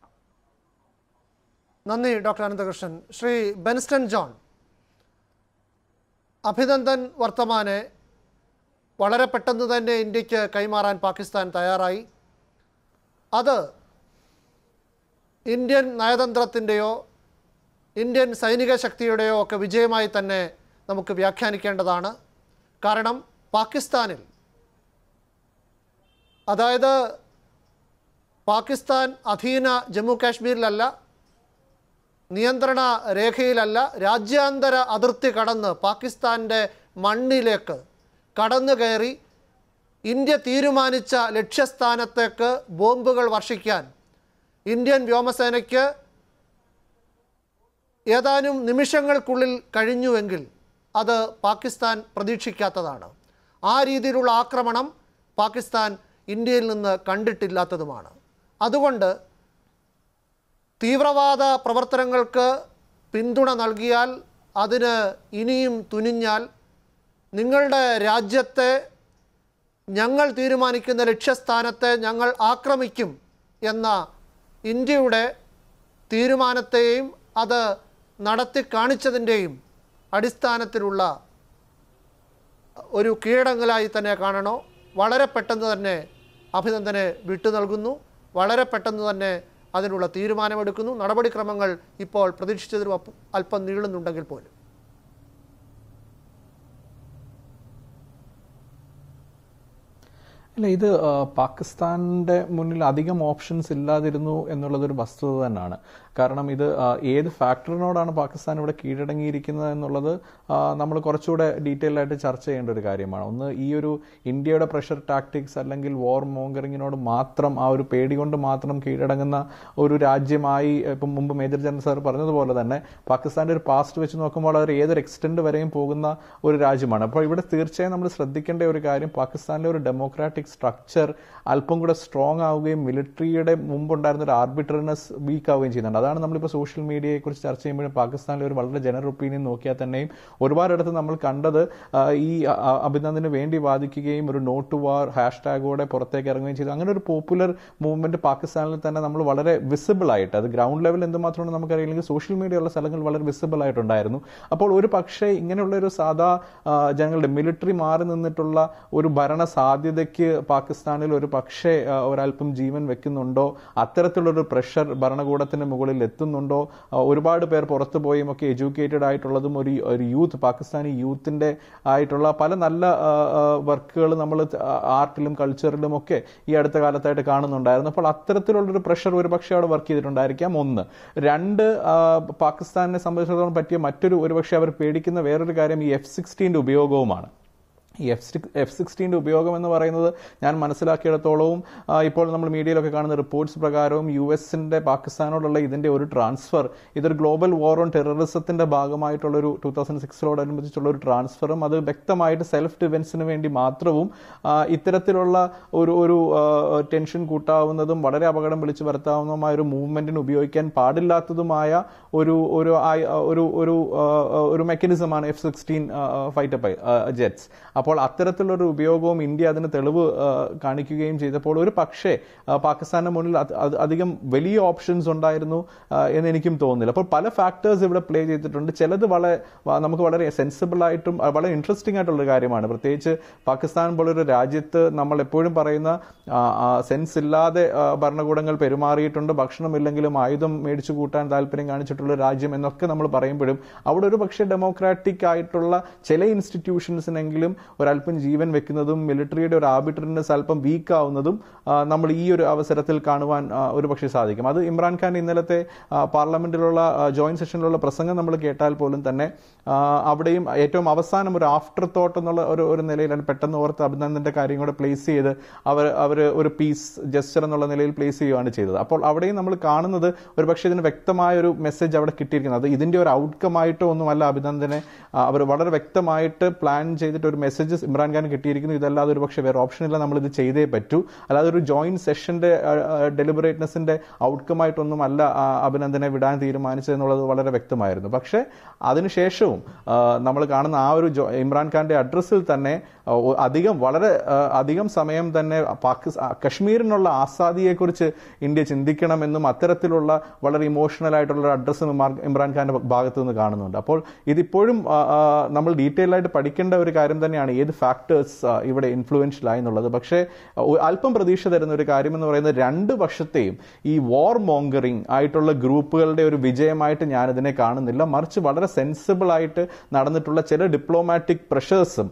നന്ദി doctor Ananthakrishnan Shri Benston John Abhinandan വർത്തമാനെ വളരെ പെട്ടെന്ന് തന്നെ ഇന്ത്യക്ക് കൈമാറാൻ പാകിസ്ഥാൻ തയ്യാറായി അത് ഇന്ത്യൻ നയതന്ത്രത്തിൻ്റെയോ ഇന്ത്യൻ സൈനിക ശക്തിയുടെയോ ഒക്കെ വിജയമായി തന്നെ നമുക്ക് വ്യാഖ്യാനിക്കേണ്ടതാണ് കാരണം പാകിസ്ഥാനിൽ അതായത് പാകിസ്ഥാൻ അധീന ജമ്മു കാശ്മീരിലല്ല നിയന്ത്രണ രേഖയിലല്ല രാജ്യാന്തര അതിർത്തി കടന്ന് പാകിസ്ഥാൻ്റെ മണ്ണിലേക്ക് കടന്നു കയറി ഇന്ത്യ തീരുമാനിച്ച ലക്ഷ്യസ്ഥാനത്തേക്ക് ബോംബുകൾ വർഷിക്കാൻ ഇന്ത്യൻ വ്യോമസേനയ്ക്ക് ഏതാനും നിമിഷങ്ങൾക്കുള്ളിൽ കഴിഞ്ഞുവെങ്കിൽ അത് പാകിസ്ഥാൻ പ്രതീക്ഷിക്കാത്തതാണ് ആ രീതിയിലുള്ള ആക്രമണം പാകിസ്ഥാൻ ഇന്ത്യയിൽ നിന്ന് കണ്ടിട്ടില്ലാത്തതുമാണ് അതുകൊണ്ട് തീവ്രവാദ പ്രവർത്തനങ്ങൾക്ക് പിന്തുണ നൽകിയാൽ അതിന് ഇനിയും തുനിഞ്ഞാൽ നിങ്ങളുടെ രാജ്യത്തെ ഞങ്ങൾ തീരുമാനിക്കുന്ന ലക്ഷ്യസ്ഥാനത്തെ ഞങ്ങൾ ആക്രമിക്കും എന്ന ഇന്ത്യയുടെ തീരുമാനത്തെയും അത് നടത്തി കാണിച്ചതിൻ്റെയും അടിസ്ഥാനത്തിലുള്ള ഒരു കീഴടങ്ങലായി തന്നെ കാണണോ വളരെ പെട്ടെന്ന് തന്നെ അഭിനന്ദനെ വിട്ടു നൽകുന്നു വളരെ പെട്ടെന്ന് തന്നെ അതിനുള്ള തീരുമാനമെടുക്കുന്നു നടപടിക്രമങ്ങൾ ഇപ്പോൾ പ്രതീക്ഷിച്ചതിലും അപ്പ- അല്പം നീളുന്നുണ്ടെങ്കിൽ പോലും അല്ല ഇത് ആ, പാകിസ്ഥാന്റെ മുന്നിൽ അധികം ഓപ്ഷൻസ് ഇല്ലാതിരുന്നു എന്നുള്ളതൊരു വസ്തുത തന്നെയാണ് കാരണം ഇത് ആ, ഏത് ഫാക്ടറിനോടാണ് പാകിസ്ഥാൻ ഇവിടെ കീഴടങ്ങിയിരിക്കുന്നത് എന്നുള്ളത് നമ്മൾ കുറച്ചുകൂടെ ഡീറ്റെയിൽ ആയിട്ട് ചർച്ച ചെയ്യേണ്ട ഒരു കാര്യമാണ് ഒന്ന് ഈ ഒരു ഇന്ത്യയുടെ പ്രഷർ ടാക്ടിക്സ് അല്ലെങ്കിൽ വാർ മോങ്കറിങ്ങിനോട് മാത്രം ആ ഒരു പേടി കൊണ്ട് മാത്രം കീഴടങ്ങുന്ന ഒരു രാജ്യമായി ഇപ്പം മുമ്പ് മേജർ ജനറൽ സാർ പറഞ്ഞതുപോലെ തന്നെ പാകിസ്ഥാന്റെ ഒരു പാസ്റ്റ് വെച്ച് നോക്കുമ്പോൾ അവർ ഏതൊരു എക്സ്റ്റെൻഡ് വരെയും പോകുന്ന ഒരു രാജ്യമാണ് അപ്പോൾ ഇവിടെ തീർച്ചയായും നമ്മൾ ശ്രദ്ധിക്കേണ്ട ഒരു കാര്യം പാകിസ്ഥാനിലെ ഒരു ഡെമോക്രാറ്റിക് സ്ട്രക്ചർ അല്പം കൂടെ സ്ട്രോങ് ആവുകയും മിലിറ്ററിയുടെ മുമ്പുണ്ടായിരുന്ന ഒരു ആർബിട്രറിനെസ് വീക്ക് ആവുകയും ചെയ്യുന്നുണ്ട് അതാണ് നമ്മളിപ്പോൾ സോഷ്യൽ മീഡിയയെ കുറിച്ച് ചർച്ച ചെയ്യുമ്പോഴും പാകിസ്ഥാനിലെ ഒരു വളരെ ജനറൽ ഒപ്പീനിയൻ നോക്കിയാൽ തന്നെയും ഒരുപാടിടത്ത് നമ്മൾ കണ്ടത് ആ, ഈ അ- അ- അഭിനന്ദന് വേണ്ടി വാദിക്കുകയും ഒരു നോ ടു വാർ ഹാഷ് ടാഗോടെ പുറത്തേക്ക് ഇറങ്ങുകയും ചെയ്തു അങ്ങനെ ഒരു പോപ്പുലർ മൂവ്മെന്റ് പാകിസ്ഥാനിൽ തന്നെ നമ്മൾ വളരെ വിസിബിൾ ആയിട്ട് അത് ഗ്രൗണ്ട് ലെവൽ എന്തുമാത്രമാണ് നമുക്കറിയില്ലെങ്കിൽ സോഷ്യൽ മീഡിയ ഉള്ള സ്ഥലങ്ങൾ വളരെ വിസിബിൾ ആയിട്ടുണ്ടായിരുന്നു അപ്പോൾ ഒരു പക്ഷേ ഇങ്ങനെയുള്ള ഒരു സാധാ ആ, ജനങ്ങളുടെ മിലിറ്ററി മാറി നിന്നിട്ടുള്ള ഒരു ഭരണ സാധ്യതയ്ക്ക് പാകിസ്ഥാനിൽ ഒരു പക്ഷേ ആ, ഒരല്പം ജീവൻ വെക്കുന്നുണ്ടോ അത്തരത്തിലുള്ളൊരു പ്രഷർ ഭരണകൂടത്തിന് മുകളിൽ എത്തുന്നുണ്ടോ ആ, ഒരുപാട് പേർ പുറത്തു പോയും ഒക്കെ എഡ്യൂക്കേറ്റഡ് ആയിട്ടുള്ളതും ഒരു ഒരു യൂത്ത് പാകിസ്ഥാനി യൂത്തിന്റെ ആയിട്ടുള്ള പല നല്ല വർക്കുകൾ നമ്മൾ ആർട്ടിലും കൾച്ചറിലും ഒക്കെ ഈ അടുത്ത കാലത്തായിട്ട് കാണുന്നുണ്ടായിരുന്നു അപ്പോൾ അത്തരത്തിലുള്ളൊരു പ്രഷർ ഒരു പക്ഷേ അവിടെ വർക്ക് ചെയ്തിട്ടുണ്ടായിരിക്കാം ഒന്ന് രണ്ട് ആ, പാകിസ്ഥാനെ സംബന്ധിച്ചിടത്തോളം പറ്റിയ മറ്റൊരു ഒരുപക്ഷെ അവർ പേടിക്കുന്ന വേറൊരു കാര്യം ഈ എഫ് സിക്സ്റ്റീൻ്റെ ഉപയോഗവുമാണ് ഈ എഫ് സിക്സ് എഫ് സിക്സ്റ്റീൻ്റെ ഉപയോഗം എന്ന് പറയുന്നത് ഞാൻ മനസ്സിലാക്കിയിടത്തോളവും ആ, ഇപ്പോൾ നമ്മൾ മീഡിയയിലൊക്കെ കാണുന്ന റിപ്പോർട്ട്സ് പ്രകാരവും യു എസിൻ്റെ പാകിസ്ഥാനോടുള്ള ഇതിൻ്റെ ഒരു ട്രാൻസ്ഫർ ഇതൊരു ഗ്ലോബൽ വാർ ഓൺ ടെററിസത്തിൻ്റെ ഭാഗമായിട്ടുള്ള ഒരു ടൂ തൗസൻഡ് സിക്സിലോടനുബന്ധിച്ചുള്ള ഒരു ട്രാൻസ്ഫറും അത് വ്യക്തമായിട്ട് സെൽഫ് ഡിഫൻസിന് വേണ്ടി മാത്രവും ആ, ഇത്തരത്തിലുള്ള ഒരു ഒരു ടെൻഷൻ കൂട്ടാവുന്നതും വളരെ അപകടം വിളിച്ചു വരുത്താവുന്നതുമായ ഒരു മൂവ്മെന്റിന് ഉപയോഗിക്കാൻ പാടില്ലാത്തതുമായ ഒരു ഒരു ആയി- ഒരു ഒരു ആ, ഒരു മെക്കാനിസമാണ് എഫ് സിക്സ്റ്റീൻ ഫൈറ്റർ ജെറ്റ്സ് അപ്പോൾ അത്തരത്തിലുള്ളൊരു ഉപയോഗവും ഇന്ത്യ അതിന് തെളിവ് ആ, കാണിക്കുകയും ചെയ്തപ്പോൾ ഒരു പക്ഷേ ആ, പാകിസ്ഥാന്റെ മുന്നിൽ അത് അത് അധികം വലിയ ഓപ്ഷൻസ് ഉണ്ടായിരുന്നു ആ, എന്ന് എനിക്കും തോന്നുന്നില്ല അപ്പോൾ പല ഫാക്ടേഴ്സ് ഇവിടെ പ്ലേ ചെയ്തിട്ടുണ്ട് ചിലത് വളരെ വ- നമുക്ക് വളരെ സെൻസിബിൾ ആയിട്ടും ആ, വളരെ ഇൻട്രസ്റ്റിംഗ് ആയിട്ടുള്ള ഒരു കാര്യമാണ് പ്രത്യേകിച്ച് പാകിസ്ഥാൻ പോലൊരു രാജ്യത്ത് നമ്മൾ എപ്പോഴും പറയുന്ന സെൻസ് ഇല്ലാതെ ആ, ഭരണകൂടങ്ങൾ പെരുമാറിയിട്ടുണ്ട് ഭക്ഷണമില്ലെങ്കിലും ആയുധം മേടിച്ചു കൂട്ടാൻ താല്പര്യം കാണിച്ചിട്ടുള്ള രാജ്യം എന്നൊക്കെ നമ്മൾ പറയുമ്പോഴും അവിടെ ഒരു പക്ഷേ ഡെമോക്രാറ്റിക് ആയിട്ടുള്ള ചില ഇൻസ്റ്റിറ്റ്യൂഷൻസിനെങ്കിലും ഒരല്പം ജീവൻ വെക്കുന്നതും മിലിറ്ററിയുടെ ഒരു ആർബിട്രറിനെസ് അല്പം വീക്ക് ആവുന്നതും ആ, നമ്മൾ ഈ ഒരു അവസരത്തിൽ കാണുവാൻ ആ, ഒരു പക്ഷേ സാധിക്കും അത് ഇമ്രാൻഖാൻ ഇന്നലത്തെ ആ, പാർലമെന്റിലുള്ള ജോയിന്റ് സെഷനിലുള്ള പ്രസംഗം നമ്മൾ കേട്ടാൽ പോലും തന്നെ ആ, അവിടെയും ഏറ്റവും അവസാനം ഒരു ആഫ്റ്റർ തോട്ട് എന്നുള്ള ഒരു ഒരു നിലയിലാണ് പെട്ടെന്ന് ഓർത്ത് അഭിനന്ദന്റെ കാര്യം കൂടെ പ്ലേസ് ചെയ്ത് അവർ അവർ ഒരു പീസ് ജസ്റ്റർ എന്നുള്ള നിലയിൽ പ്ലേസ് ചെയ്യുകയാണ് ചെയ്തത് അപ്പോൾ അവിടെയും നമ്മൾ കാണുന്നത് ഒരു പക്ഷേ ഇതിന് വ്യക്തമായ ഒരു മെസ്സേജ് അവിടെ കിട്ടിയിരിക്കുന്നത് അത് ഇതിന്റെ ഒരു ഔട്ട്കം ആയിട്ടോ ഒന്നുമല്ല അഭിനന്ദനെ അവർ വളരെ വ്യക്തമായിട്ട് പ്ലാൻ ചെയ്തിട്ട് ഒരു മെസ്സേജ് മെസ്സേജസ് ഇമ്രാൻഖാൻ കിട്ടിയിരിക്കുന്നു ഇതല്ലാതെ ഒരു പക്ഷേ വേറെ ഓപ്ഷൻ ഇല്ല നമ്മൾ ഇത് ചെയ്തേ പറ്റൂ അല്ലാതെ ഒരു ജോയിന്റ് സെഷന്റെ ഡെലിബറേറ്റ്നെസിന്റെ ഔട്ട്കം ആയിട്ടൊന്നും അല്ല ആ, അഭിനന്ദനെ വിടാൻ തീരുമാനിച്ചത് എന്നുള്ളത് വളരെ വ്യക്തമായിരുന്നു പക്ഷേ അതിനുശേഷവും നമ്മൾ കാണുന്ന ആ ഒരു ജോ- ഇമ്രാൻഖാന്റെ അഡ്രസ്സിൽ തന്നെ ആ, ഒ- അധികം വളരെ ആ, അധികം സമയം തന്നെ പാകിസ്ഥാൻ കശ്മീരിനുള്ള ആസാദിയെക്കുറിച്ച് ഇന്ത്യ ചിന്തിക്കണമെന്നും അത്തരത്തിലുള്ള വളരെ ഇമോഷണൽ ആയിട്ടുള്ള അഡ്രസ്സും ഇമ്രാൻഖാന്റെ ഭാഗത്തു നിന്ന് കാണുന്നുണ്ട് അപ്പോൾ ഇതിപ്പോഴും ആ, ആ, നമ്മൾ ഡീറ്റെയിൽ ആയിട്ട് പഠിക്കേണ്ട ഒരു കാര്യം തന്നെയാണ് ഏത് ഫാക്ടേഴ്സ് ഇവിടെ ഇൻഫ്ലുവൻഷ്യൽ ആയി എന്നുള്ളത് പക്ഷേ ഒ- അല്പം പ്രതീക്ഷ തരുന്ന ഒരു കാര്യം എന്ന് പറയുന്നത് രണ്ട് പക്ഷത്തെയും ഈ വാർ മോങ്കറിംഗ് ആയിട്ടുള്ള ഗ്രൂപ്പുകളുടെ ഒരു വിജയമായിട്ട് ഞാനിതിനെ കാണുന്നില്ല മറിച്ച് വളരെ സെൻസിബിൾ ആയിട്ട് നടന്നിട്ടുള്ള ചില ഡിപ്ലോമാറ്റിക് പ്രഷേഴ്സും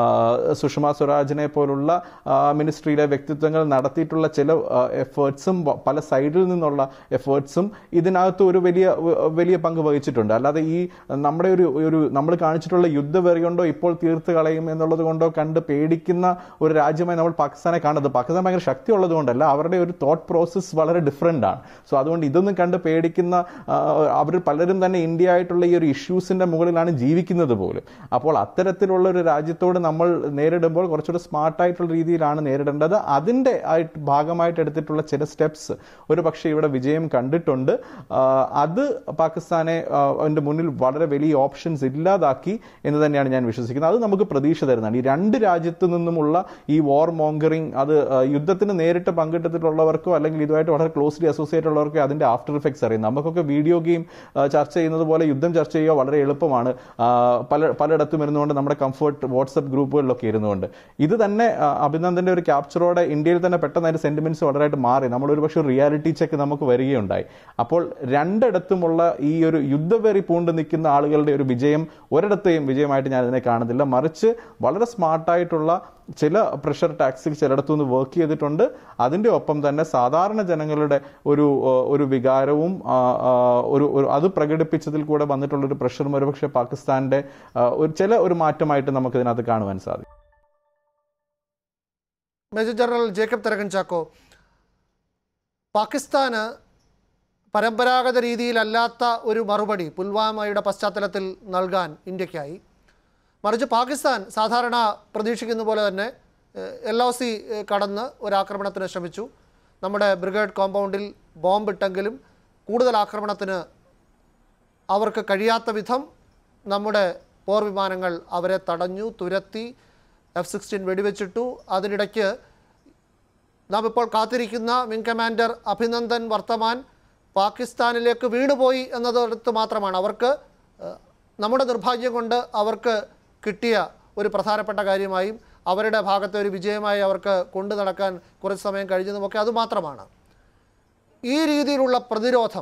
സുഷമ സ്വരാജിനെ പോലുള്ള ആ, മിനിസ്ട്രിയിലെ വ്യക്തിത്വങ്ങൾ നടത്തിയിട്ടുള്ള ചില എഫേർട്സും പല സൈഡിൽ നിന്നുള്ള എഫേർട്സും ഇതിനകത്ത് ഒരു വലിയ വലിയ പങ്ക് വഹിച്ചിട്ടുണ്ട് അല്ലാതെ ഈ നമ്മുടെ ഒരു ഒരു നമ്മൾ കാണിച്ചിട്ടുള്ള യുദ്ധവെറി കൊണ്ടോ ഇപ്പോൾ തീർത്ത് കളയും എന്നുള്ളത് കൊണ്ടോ കണ്ട് പേടിക്കുന്ന ഒരു രാജ്യമായി നമ്മൾ പാകിസ്ഥാനെ കാണുന്നത് പാകിസ്ഥാൻ ഭയങ്കര ശക്തി ഉള്ളത് കൊണ്ടല്ല അവരുടെ ഒരു തോട്ട് പ്രോസസ്സ് വളരെ ഡിഫറെൻ്റ് ആണ് സോ അതുകൊണ്ട് ഇതൊന്നും കണ്ട് പേടിക്കുന്ന അവർ പലരും തന്നെ ഇന്ത്യ ആയിട്ടുള്ള ഈ ഒരു ഇഷ്യൂസിന്റെ മുകളിലാണ് ജീവിക്കുന്നത് പോലും അപ്പോൾ അത്തരത്തിലുള്ള ഒരു രാജ്യത്തോട് നമ്മൾ നേരിടുമ്പോൾ കുറച്ചുകൂടെ സ്മാർട്ടായിട്ടുള്ള രീതിയിലാണ് നേരിടേണ്ടത് അതിന്റെ ആയിട്ട് ഭാഗമായിട്ട് എടുത്തിട്ടുള്ള ചില സ്റ്റെപ്സ് ഒരു പക്ഷേ ഇവിടെ വിജയം കണ്ടിട്ടുണ്ട് ആ, അത് പാകിസ്ഥാനെ ആ, അതിന്റെ മുന്നിൽ വളരെ വലിയ ഓപ്ഷൻസ് ഇല്ലാതാക്കി എന്ന് തന്നെയാണ് ഞാൻ വിശ്വസിക്കുന്നത് അത് നമുക്ക് പ്രതീക്ഷ തരുന്നതാണ് ഈ രണ്ട് രാജ്യത്തു നിന്നുമുള്ള ഈ വാർ മോങ്കറിംഗ് അത് ആ, യുദ്ധത്തിന് നേരിട്ട് പങ്കിട്ടിട്ടുള്ളവർക്കോ അല്ലെങ്കിൽ ഇതുമായിട്ട് വളരെ ക്ലോസ്ലി അസോസിയേറ്റ് ഉള്ളവർക്കോ അതിന്റെ ആഫ്റ്റർ ഇഫക്ട്സ് അറിയാം നമുക്കൊക്കെ വീഡിയോ ഗെയിം ചർച്ച ചെയ്യുന്നത് പോലെ യുദ്ധം ചർച്ച ചെയ്യുക വളരെ എളുപ്പമാണ് ആ, പല പലയിടത്തും ഇരുന്നുകൊണ്ട് നമ്മുടെ കംഫർട്ട് വാട്സപ്പ് ഗ്രൂപ്പുകളിലൊക്കെ ഇരുന്നുകൊണ്ട് ഇത് തന്നെ ആ, അഭിനന്ദന്റെ ഒരു ക്യാപ്ചറോടെ ഇന്ത്യയിൽ തന്നെ പെട്ടെന്ന് അതിന്റെ സെന്റിമെന്റ്സ് വളരെയായിട്ട് മാറി നമ്മൾ ഒരു പക്ഷേ റിയാലിറ്റി ചെക്ക് നമുക്ക് വരികയുണ്ടായി അപ്പോൾ രണ്ടിടത്തുമുള്ള ഈ ഒരു യുദ്ധവെറി പൂണ്ട് നിൽക്കുന്ന ആളുകളുടെ ഒരു വിജയം ഒരിടത്തെയും വിജയമായിട്ട് ഞാൻ ഇതിനെ കാണുന്നില്ല മറിച്ച് വളരെ സ്മാർട്ടായിട്ടുള്ള ചില പ്രഷർ ടാക്സിൽ ചിലയിടത്തു നിന്ന് വർക്ക് ചെയ്തിട്ടുണ്ട് അതിന്റെ ഒപ്പം തന്നെ സാധാരണ ജനങ്ങളുടെ ഒരു ആ, ഒരു വികാരവും ആ, ആ, ഒരു ഒരു അത് പ്രകടിപ്പിച്ചതിൽ കൂടെ വന്നിട്ടുള്ള ഒരു പ്രഷറും ഒരുപക്ഷെ പാകിസ്ഥാന്റെ ആ, ഒരു ചില ഒരു മാറ്റമായിട്ട് നമുക്ക് ഇതിനകത്ത് കാണുവാൻ സാധിക്കും major general Jacob Tharakan Chacko പാകിസ്ഥാന് പരമ്പരാഗത രീതിയിലല്ലാത്ത ഒരു മറുപടി പുൽവാമയുടെ പശ്ചാത്തലത്തിൽ നൽകാൻ ഇന്ത്യക്കായി മറിച്ച് പാകിസ്ഥാൻ സാധാരണ പ്രതീക്ഷിക്കുന്ന പോലെ തന്നെ എൽ ഒ സി കടന്ന് ഒരു ആക്രമണത്തിന് ശ്രമിച്ചു നമ്മുടെ ബ്രിഗേഡ് കോമ്പൗണ്ടിൽ ബോംബിട്ടെങ്കിലും കൂടുതൽ ആക്രമണത്തിന് അവർക്ക് കഴിയാത്ത വിധം നമ്മുടെ പോർ വിമാനങ്ങൾ അവരെ തടഞ്ഞു തുരത്തി എഫ് സിക്സ്റ്റീൻ വെടിവെച്ചിട്ടു അതിനിടയ്ക്ക് നാം ഇപ്പോൾ കാത്തിരിക്കുന്ന വിംഗ് കമാൻഡർ അഭിനന്ദൻ വർത്തമാൻ പാകിസ്ഥാനിലേക്ക് വീണുപോയി എന്നതടുത്ത് മാത്രമാണ് അവർക്ക് ഏഹ്, നമ്മുടെ നിർഭാഗ്യം കൊണ്ട് അവർക്ക് കിട്ടിയ ഒരു പ്രധാനപ്പെട്ട കാര്യമായും അവരുടെ ഭാഗത്തെ ഒരു വിജയമായി അവർക്ക് കൊണ്ടു നടക്കാൻ കുറച്ച് സമയം കഴിഞ്ഞതുമൊക്കെ അതുമാത്രമാണ് ഈ രീതിയിലുള്ള പ്രതിരോധം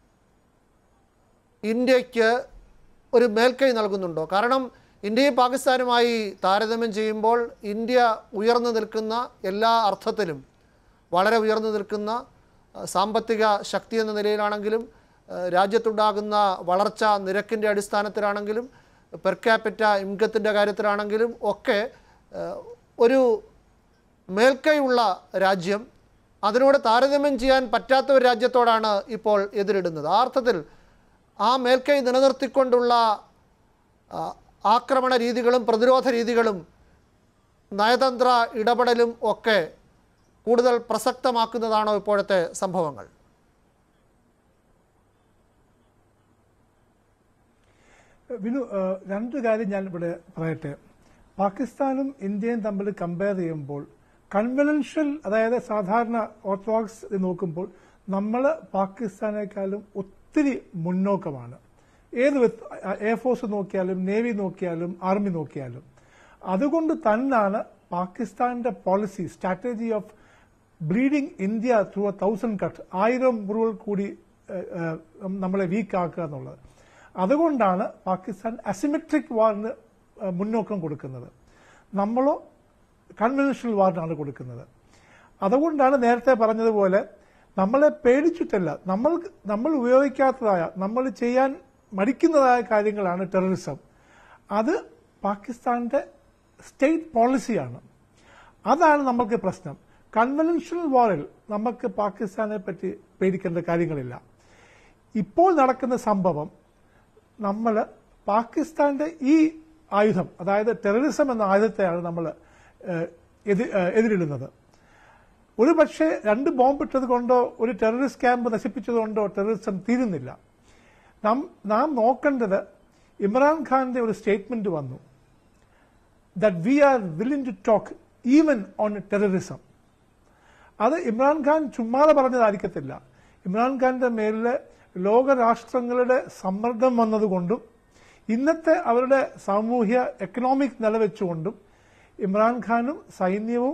ഇന്ത്യക്ക് ഒരു മേൽക്കൈ നൽകുന്നുണ്ടോ കാരണം ഇന്ത്യയും പാകിസ്ഥാനുമായി താരതമ്യം ചെയ്യുമ്പോൾ ഇന്ത്യ ഉയർന്നു നിൽക്കുന്ന എല്ലാ അർത്ഥത്തിലും വളരെ ഉയർന്നു നിൽക്കുന്ന അഹ്, സാമ്പത്തിക ശക്തി എന്ന നിലയിലാണെങ്കിലും അഹ്, രാജ്യത്തുണ്ടാകുന്ന വളർച്ച നിരക്കിൻ്റെ അടിസ്ഥാനത്തിലാണെങ്കിലും പെർ ക്യാപിറ്റ ഇൻകത്തിൻ്റെ കാര്യത്തിലാണെങ്കിലും ഒക്കെ അഹ്, ഒരു മേൽക്കൈയുള്ള രാജ്യം അതിനോട് താരതമ്യം ചെയ്യാൻ പറ്റാത്ത ഒരു രാജ്യത്തോടാണ് ഇപ്പോൾ എതിരിടുന്നത് ആ അർത്ഥത്തിൽ ആ മേൽക്കൈ നിലനിർത്തിക്കൊണ്ടുള്ള ആ, ആക്രമണ രീതികളും പ്രതിരോധ രീതികളും നയതന്ത്ര ഇടപെടലും ഒക്കെ കൂടുതൽ പ്രസക്തമാക്കുന്നതാണോ ഇപ്പോഴത്തെ സംഭവങ്ങൾ വിനു ഏഹ്, രണ്ട് കാര്യം ഞാൻ ഇവിടെ പറയട്ടെ പാകിസ്ഥാനും ഇന്ത്യയും തമ്മിൽ കമ്പയർ ചെയ്യുമ്പോൾ കൺവെൻഷൽ അതായത് സാധാരണ ഓർത്തഡോക്സ് ഇത് നോക്കുമ്പോൾ നമ്മൾ പാകിസ്ഥാനേക്കാളും ഒത്തിരി മുന്നോക്കമാണ് ഏത് എയർഫോഴ്സ് നോക്കിയാലും നേവി നോക്കിയാലും ആർമി നോക്കിയാലും അതുകൊണ്ട് തന്നെയാണ് പാകിസ്ഥാന്റെ policy strategy of bleeding India through a thousand cut ആയിരം മുറിവുകൾ കൂടി ഏഹ്, ഏഹ്, നമ്മളെ വീക്ക് ആക്കുക എന്നുള്ളത് അതുകൊണ്ടാണ് പാകിസ്ഥാൻ അസിമെട്രിക് വാറിന് ഏഹ്, മുന്നോക്കം കൊടുക്കുന്നത് നമ്മളോ കൺവെൻഷണൽ വാറിനാണ് കൊടുക്കുന്നത് അതുകൊണ്ടാണ് നേരത്തെ പറഞ്ഞതുപോലെ നമ്മളെ പേടിച്ചിട്ടല്ല നമ്മൾ നമ്മൾ ഉപയോഗിക്കാത്തതായ നമ്മൾ ചെയ്യാൻ മടിക്കുന്നതായ കാര്യങ്ങളാണ് ടെററിസം അത് പാകിസ്ഥാന്റെ സ്റ്റേറ്റ് പോളിസിയാണ് അതാണ് നമുക്ക് പ്രശ്നം കൺവെൻഷണൽ വാറിൽ നമുക്ക് പാകിസ്ഥാനെ പറ്റി പേടിക്കേണ്ട കാര്യങ്ങളില്ല ഇപ്പോൾ നടക്കുന്ന സംഭവം നമ്മൾ പാകിസ്ഥാന്റെ ഈ ആയുധം അതായത് ടെററിസം എന്ന ആയുധത്തെയാണ് നമ്മൾ ഏഹ്, എതി- ഏഹ്, എതിരിടുന്നത് ഒരു പക്ഷേ രണ്ട് ബോംബിട്ടത് കൊണ്ടോ ഒരു ടെററിസ്റ്റ് ക്യാമ്പ് നശിപ്പിച്ചത് കൊണ്ടോ ടെററിസം തീരുന്നില്ല നാം നാം നോക്കേണ്ടത് ഇമ്രാൻഖാന്റെ ഒരു സ്റ്റേറ്റ്മെന്റ് വന്നു that we are willing to talk even on terrorism അത് ഇമ്രാൻഖാൻ ചുമ്മാതെ പറഞ്ഞതായിരിക്കത്തില്ല ഇമ്രാൻഖാന്റെ മേലില് ലോകരാഷ്ട്രങ്ങളുടെ സമ്മർദ്ദം വന്നതുകൊണ്ടും ഇന്നത്തെ അവരുടെ സാമൂഹ്യ എക്കണോമിക് നില വെച്ചുകൊണ്ടും ഇമ്രാൻഖാനും സൈന്യവും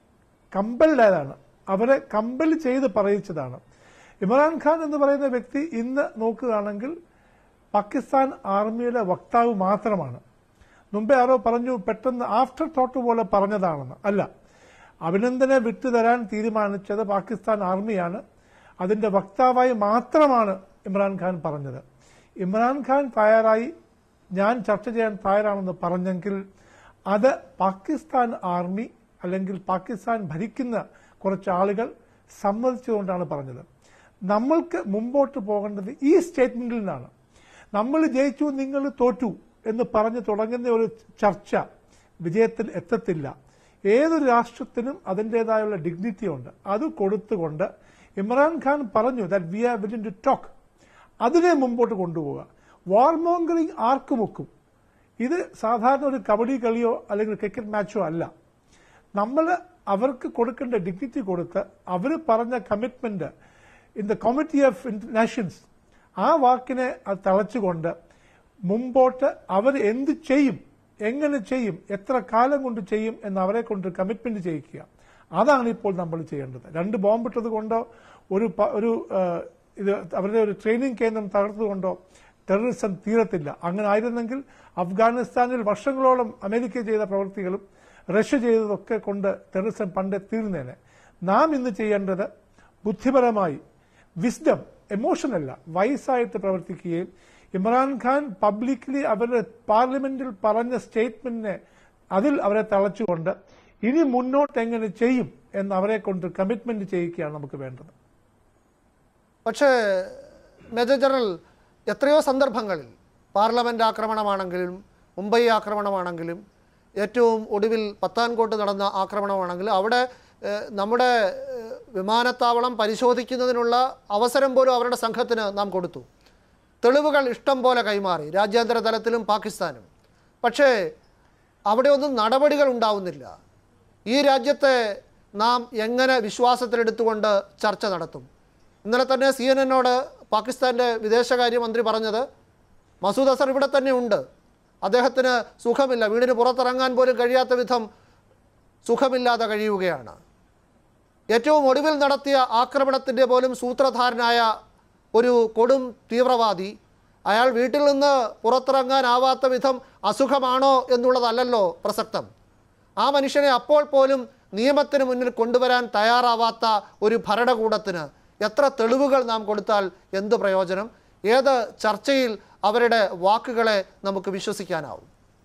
കമ്പൽഡായതാണ് അവരെ കമ്പൽ ചെയ്ത് പറയിച്ചതാണ് ഇമ്രാൻഖാൻ എന്ന് പറയുന്ന വ്യക്തി ഇന്ന് നോക്കുകയാണെങ്കിൽ പാകിസ്ഥാൻ ആർമിയുടെ വക്താവ് മാത്രമാണ് മുമ്പേ ആരോ പറഞ്ഞു പെട്ടെന്ന് ആഫ്റ്റർ തോട്ട് പോലെ പറഞ്ഞതാണെന്ന് അല്ല അഭിനന്ദനെ വിട്ടുതരാൻ തീരുമാനിച്ചത് പാകിസ്ഥാൻ ആർമിയാണ് അതിന്റെ വക്താവായി മാത്രമാണ് ഇമ്രാൻഖാൻ പറഞ്ഞത് ഇമ്രാൻഖാൻ തയ്യാറായി ഞാൻ ചർച്ച ചെയ്യാൻ തയ്യാറാണെന്ന് പറഞ്ഞെങ്കിൽ അത് പാകിസ്ഥാൻ ആർമി അല്ലെങ്കിൽ പാകിസ്ഥാൻ ഭരിക്കുന്ന കുറച്ച് ആളുകൾ സമ്മതിച്ചുകൊണ്ടാണ് പറഞ്ഞത് നമ്മൾക്ക് മുമ്പോട്ട് പോകേണ്ടത് ഈ സ്റ്റേറ്റ്മെന്റിൽ നിന്നാണ് നമ്മൾ ജയിച്ചു നിങ്ങൾ തോറ്റു എന്ന് പറഞ്ഞു തുടങ്ങുന്ന ഒരു ചർച്ച വിജയത്തിൽ എത്തത്തില്ല ഏതൊരു രാഷ്ട്രത്തിനും അതിൻ്റെതായുള്ള ഡിഗ്നിറ്റി ഉണ്ട് അത് കൊടുത്തുകൊണ്ട് ഇമ്രാൻഖാൻ പറഞ്ഞു that we are willing to talk അതിനെ മുമ്പോട്ട് കൊണ്ടുപോവുക വാർമോങ്കറിങ് ആർക്കും ഒക്കും ഇത് സാധാരണ ഒരു കബഡി കളിയോ അല്ലെങ്കിൽ ക്രിക്കറ്റ് മാച്ചോ അല്ല നമ്മൾ അവർക്ക് കൊടുക്കേണ്ട ഡിഗ്നിറ്റി കൊടുത്ത് അവർ പറഞ്ഞ commitment in the comity of nations ആ വാക്കിനെ അത് തളച്ചുകൊണ്ട് മുമ്പോട്ട് അവർ എന്ത് ചെയ്യും എങ്ങനെ ചെയ്യും എത്ര കാലം കൊണ്ട് ചെയ്യും എന്ന് അവരെ കൊണ്ട് കമ്മിറ്റ്മെന്റ് ചെയ്യിക്കുക അതാണ് ഇപ്പോൾ നമ്മൾ ചെയ്യേണ്ടത് രണ്ട് ബോംബിട്ടത് കൊണ്ടോ ഒരു പ- ഒരു ആ, ഇത് അവരുടെ ഒരു ട്രെയിനിങ് കേന്ദ്രം തകർത്തുകൊണ്ടോ ടെററിസം തീരത്തില്ല അങ്ങനെ ആയിരുന്നെങ്കിൽ അഫ്ഗാനിസ്ഥാനിൽ വർഷങ്ങളോളം അമേരിക്ക ചെയ്ത പ്രവൃത്തികളും റഷ്യ ചെയ്തതൊക്കെ കൊണ്ട് ടെററിസം പണ്ടേ തീർന്നേനെ നാം ഇന്ന് ചെയ്യേണ്ടത് ബുദ്ധിപരമായി വിസ്ഡം എമോഷനല്ല വയസ്സായിട്ട് പ്രവർത്തിക്കുകയും ഇമ്രാൻഖാൻ പബ്ലിക്കലി അവരുടെ പാർലമെന്റിൽ പറഞ്ഞ സ്റ്റേറ്റ്മെന്റിനെ അതിൽ അവരെ തളച്ചുകൊണ്ട് ഇനി മുന്നോട്ട് എങ്ങനെ ചെയ്യും എന്ന് അവരെ കൊണ്ട് കമ്മിറ്റ്മെന്റ് ചെയ്യിക്കുകയാണ് നമുക്ക് വേണ്ടത് പക്ഷേ മേജർ ജനറൽ എത്രയോ സന്ദർഭങ്ങളിൽ പാർലമെന്റ് ആക്രമണമാണെങ്കിലും മുംബൈ ആക്രമണമാണെങ്കിലും ഏറ്റവും ഒടുവിൽ പത്താൻകോട്ട് നടന്ന ആക്രമണമാണെങ്കിലും അവിടെ ഏഹ്, നമ്മുടെ ഏഹ്, വിമാനത്താവളം പരിശോധിക്കുന്നതിനുള്ള അവസരം പോലും അവരുടെ സംഘത്തിന് നാം കൊടുത്തു തെളിവുകൾ ഇഷ്ടം പോലെ കൈമാറി രാജ്യാന്തര തലത്തിലും പാകിസ്ഥാനും പക്ഷേ അവിടെ ഒന്നും നടപടികൾ ഉണ്ടാവുന്നില്ല ഈ രാജ്യത്തെ നാം എങ്ങനെ വിശ്വാസത്തിലെടുത്തുകൊണ്ട് ചർച്ച നടത്തും ഇന്നലെ തന്നെ സി എൻ എന്നോട് പാകിസ്ഥാൻ്റെ വിദേശകാര്യമന്ത്രി പറഞ്ഞത് മസൂദ് അസർ ഇവിടെ തന്നെ ഉണ്ട് അദ്ദേഹത്തിന് സുഖമില്ല വീടിന് പുറത്തിറങ്ങാൻ പോലും കഴിയാത്ത വിധം സുഖമില്ലാതെ കഴിയുകയാണ് ഏറ്റവും ഒടുവിൽ നടത്തിയ ആക്രമണത്തിൻ്റെ പോലും സൂത്രധാരനായ ഒരു കൊടും തീവ്രവാദി അയാൾ വീട്ടിൽ നിന്ന് പുറത്തിറങ്ങാനാവാത്ത വിധം അസുഖമാണോ എന്നുള്ളതല്ലല്ലോ പ്രസക്തം ആ മനുഷ്യനെ അപ്പോൾ പോലും നിയമത്തിന് മുന്നിൽ കൊണ്ടുവരാൻ തയ്യാറാവാത്ത ഒരു ഭരണകൂടത്തിന് എത്ര തെളിവുകൾ നാം കൊടുത്താൽ എന്ത് പ്രയോജനം ഏത് ചർച്ചയിൽ അവരുടെ വാക്കുകളെ നമുക്ക് വിശ്വസിക്കാനാവും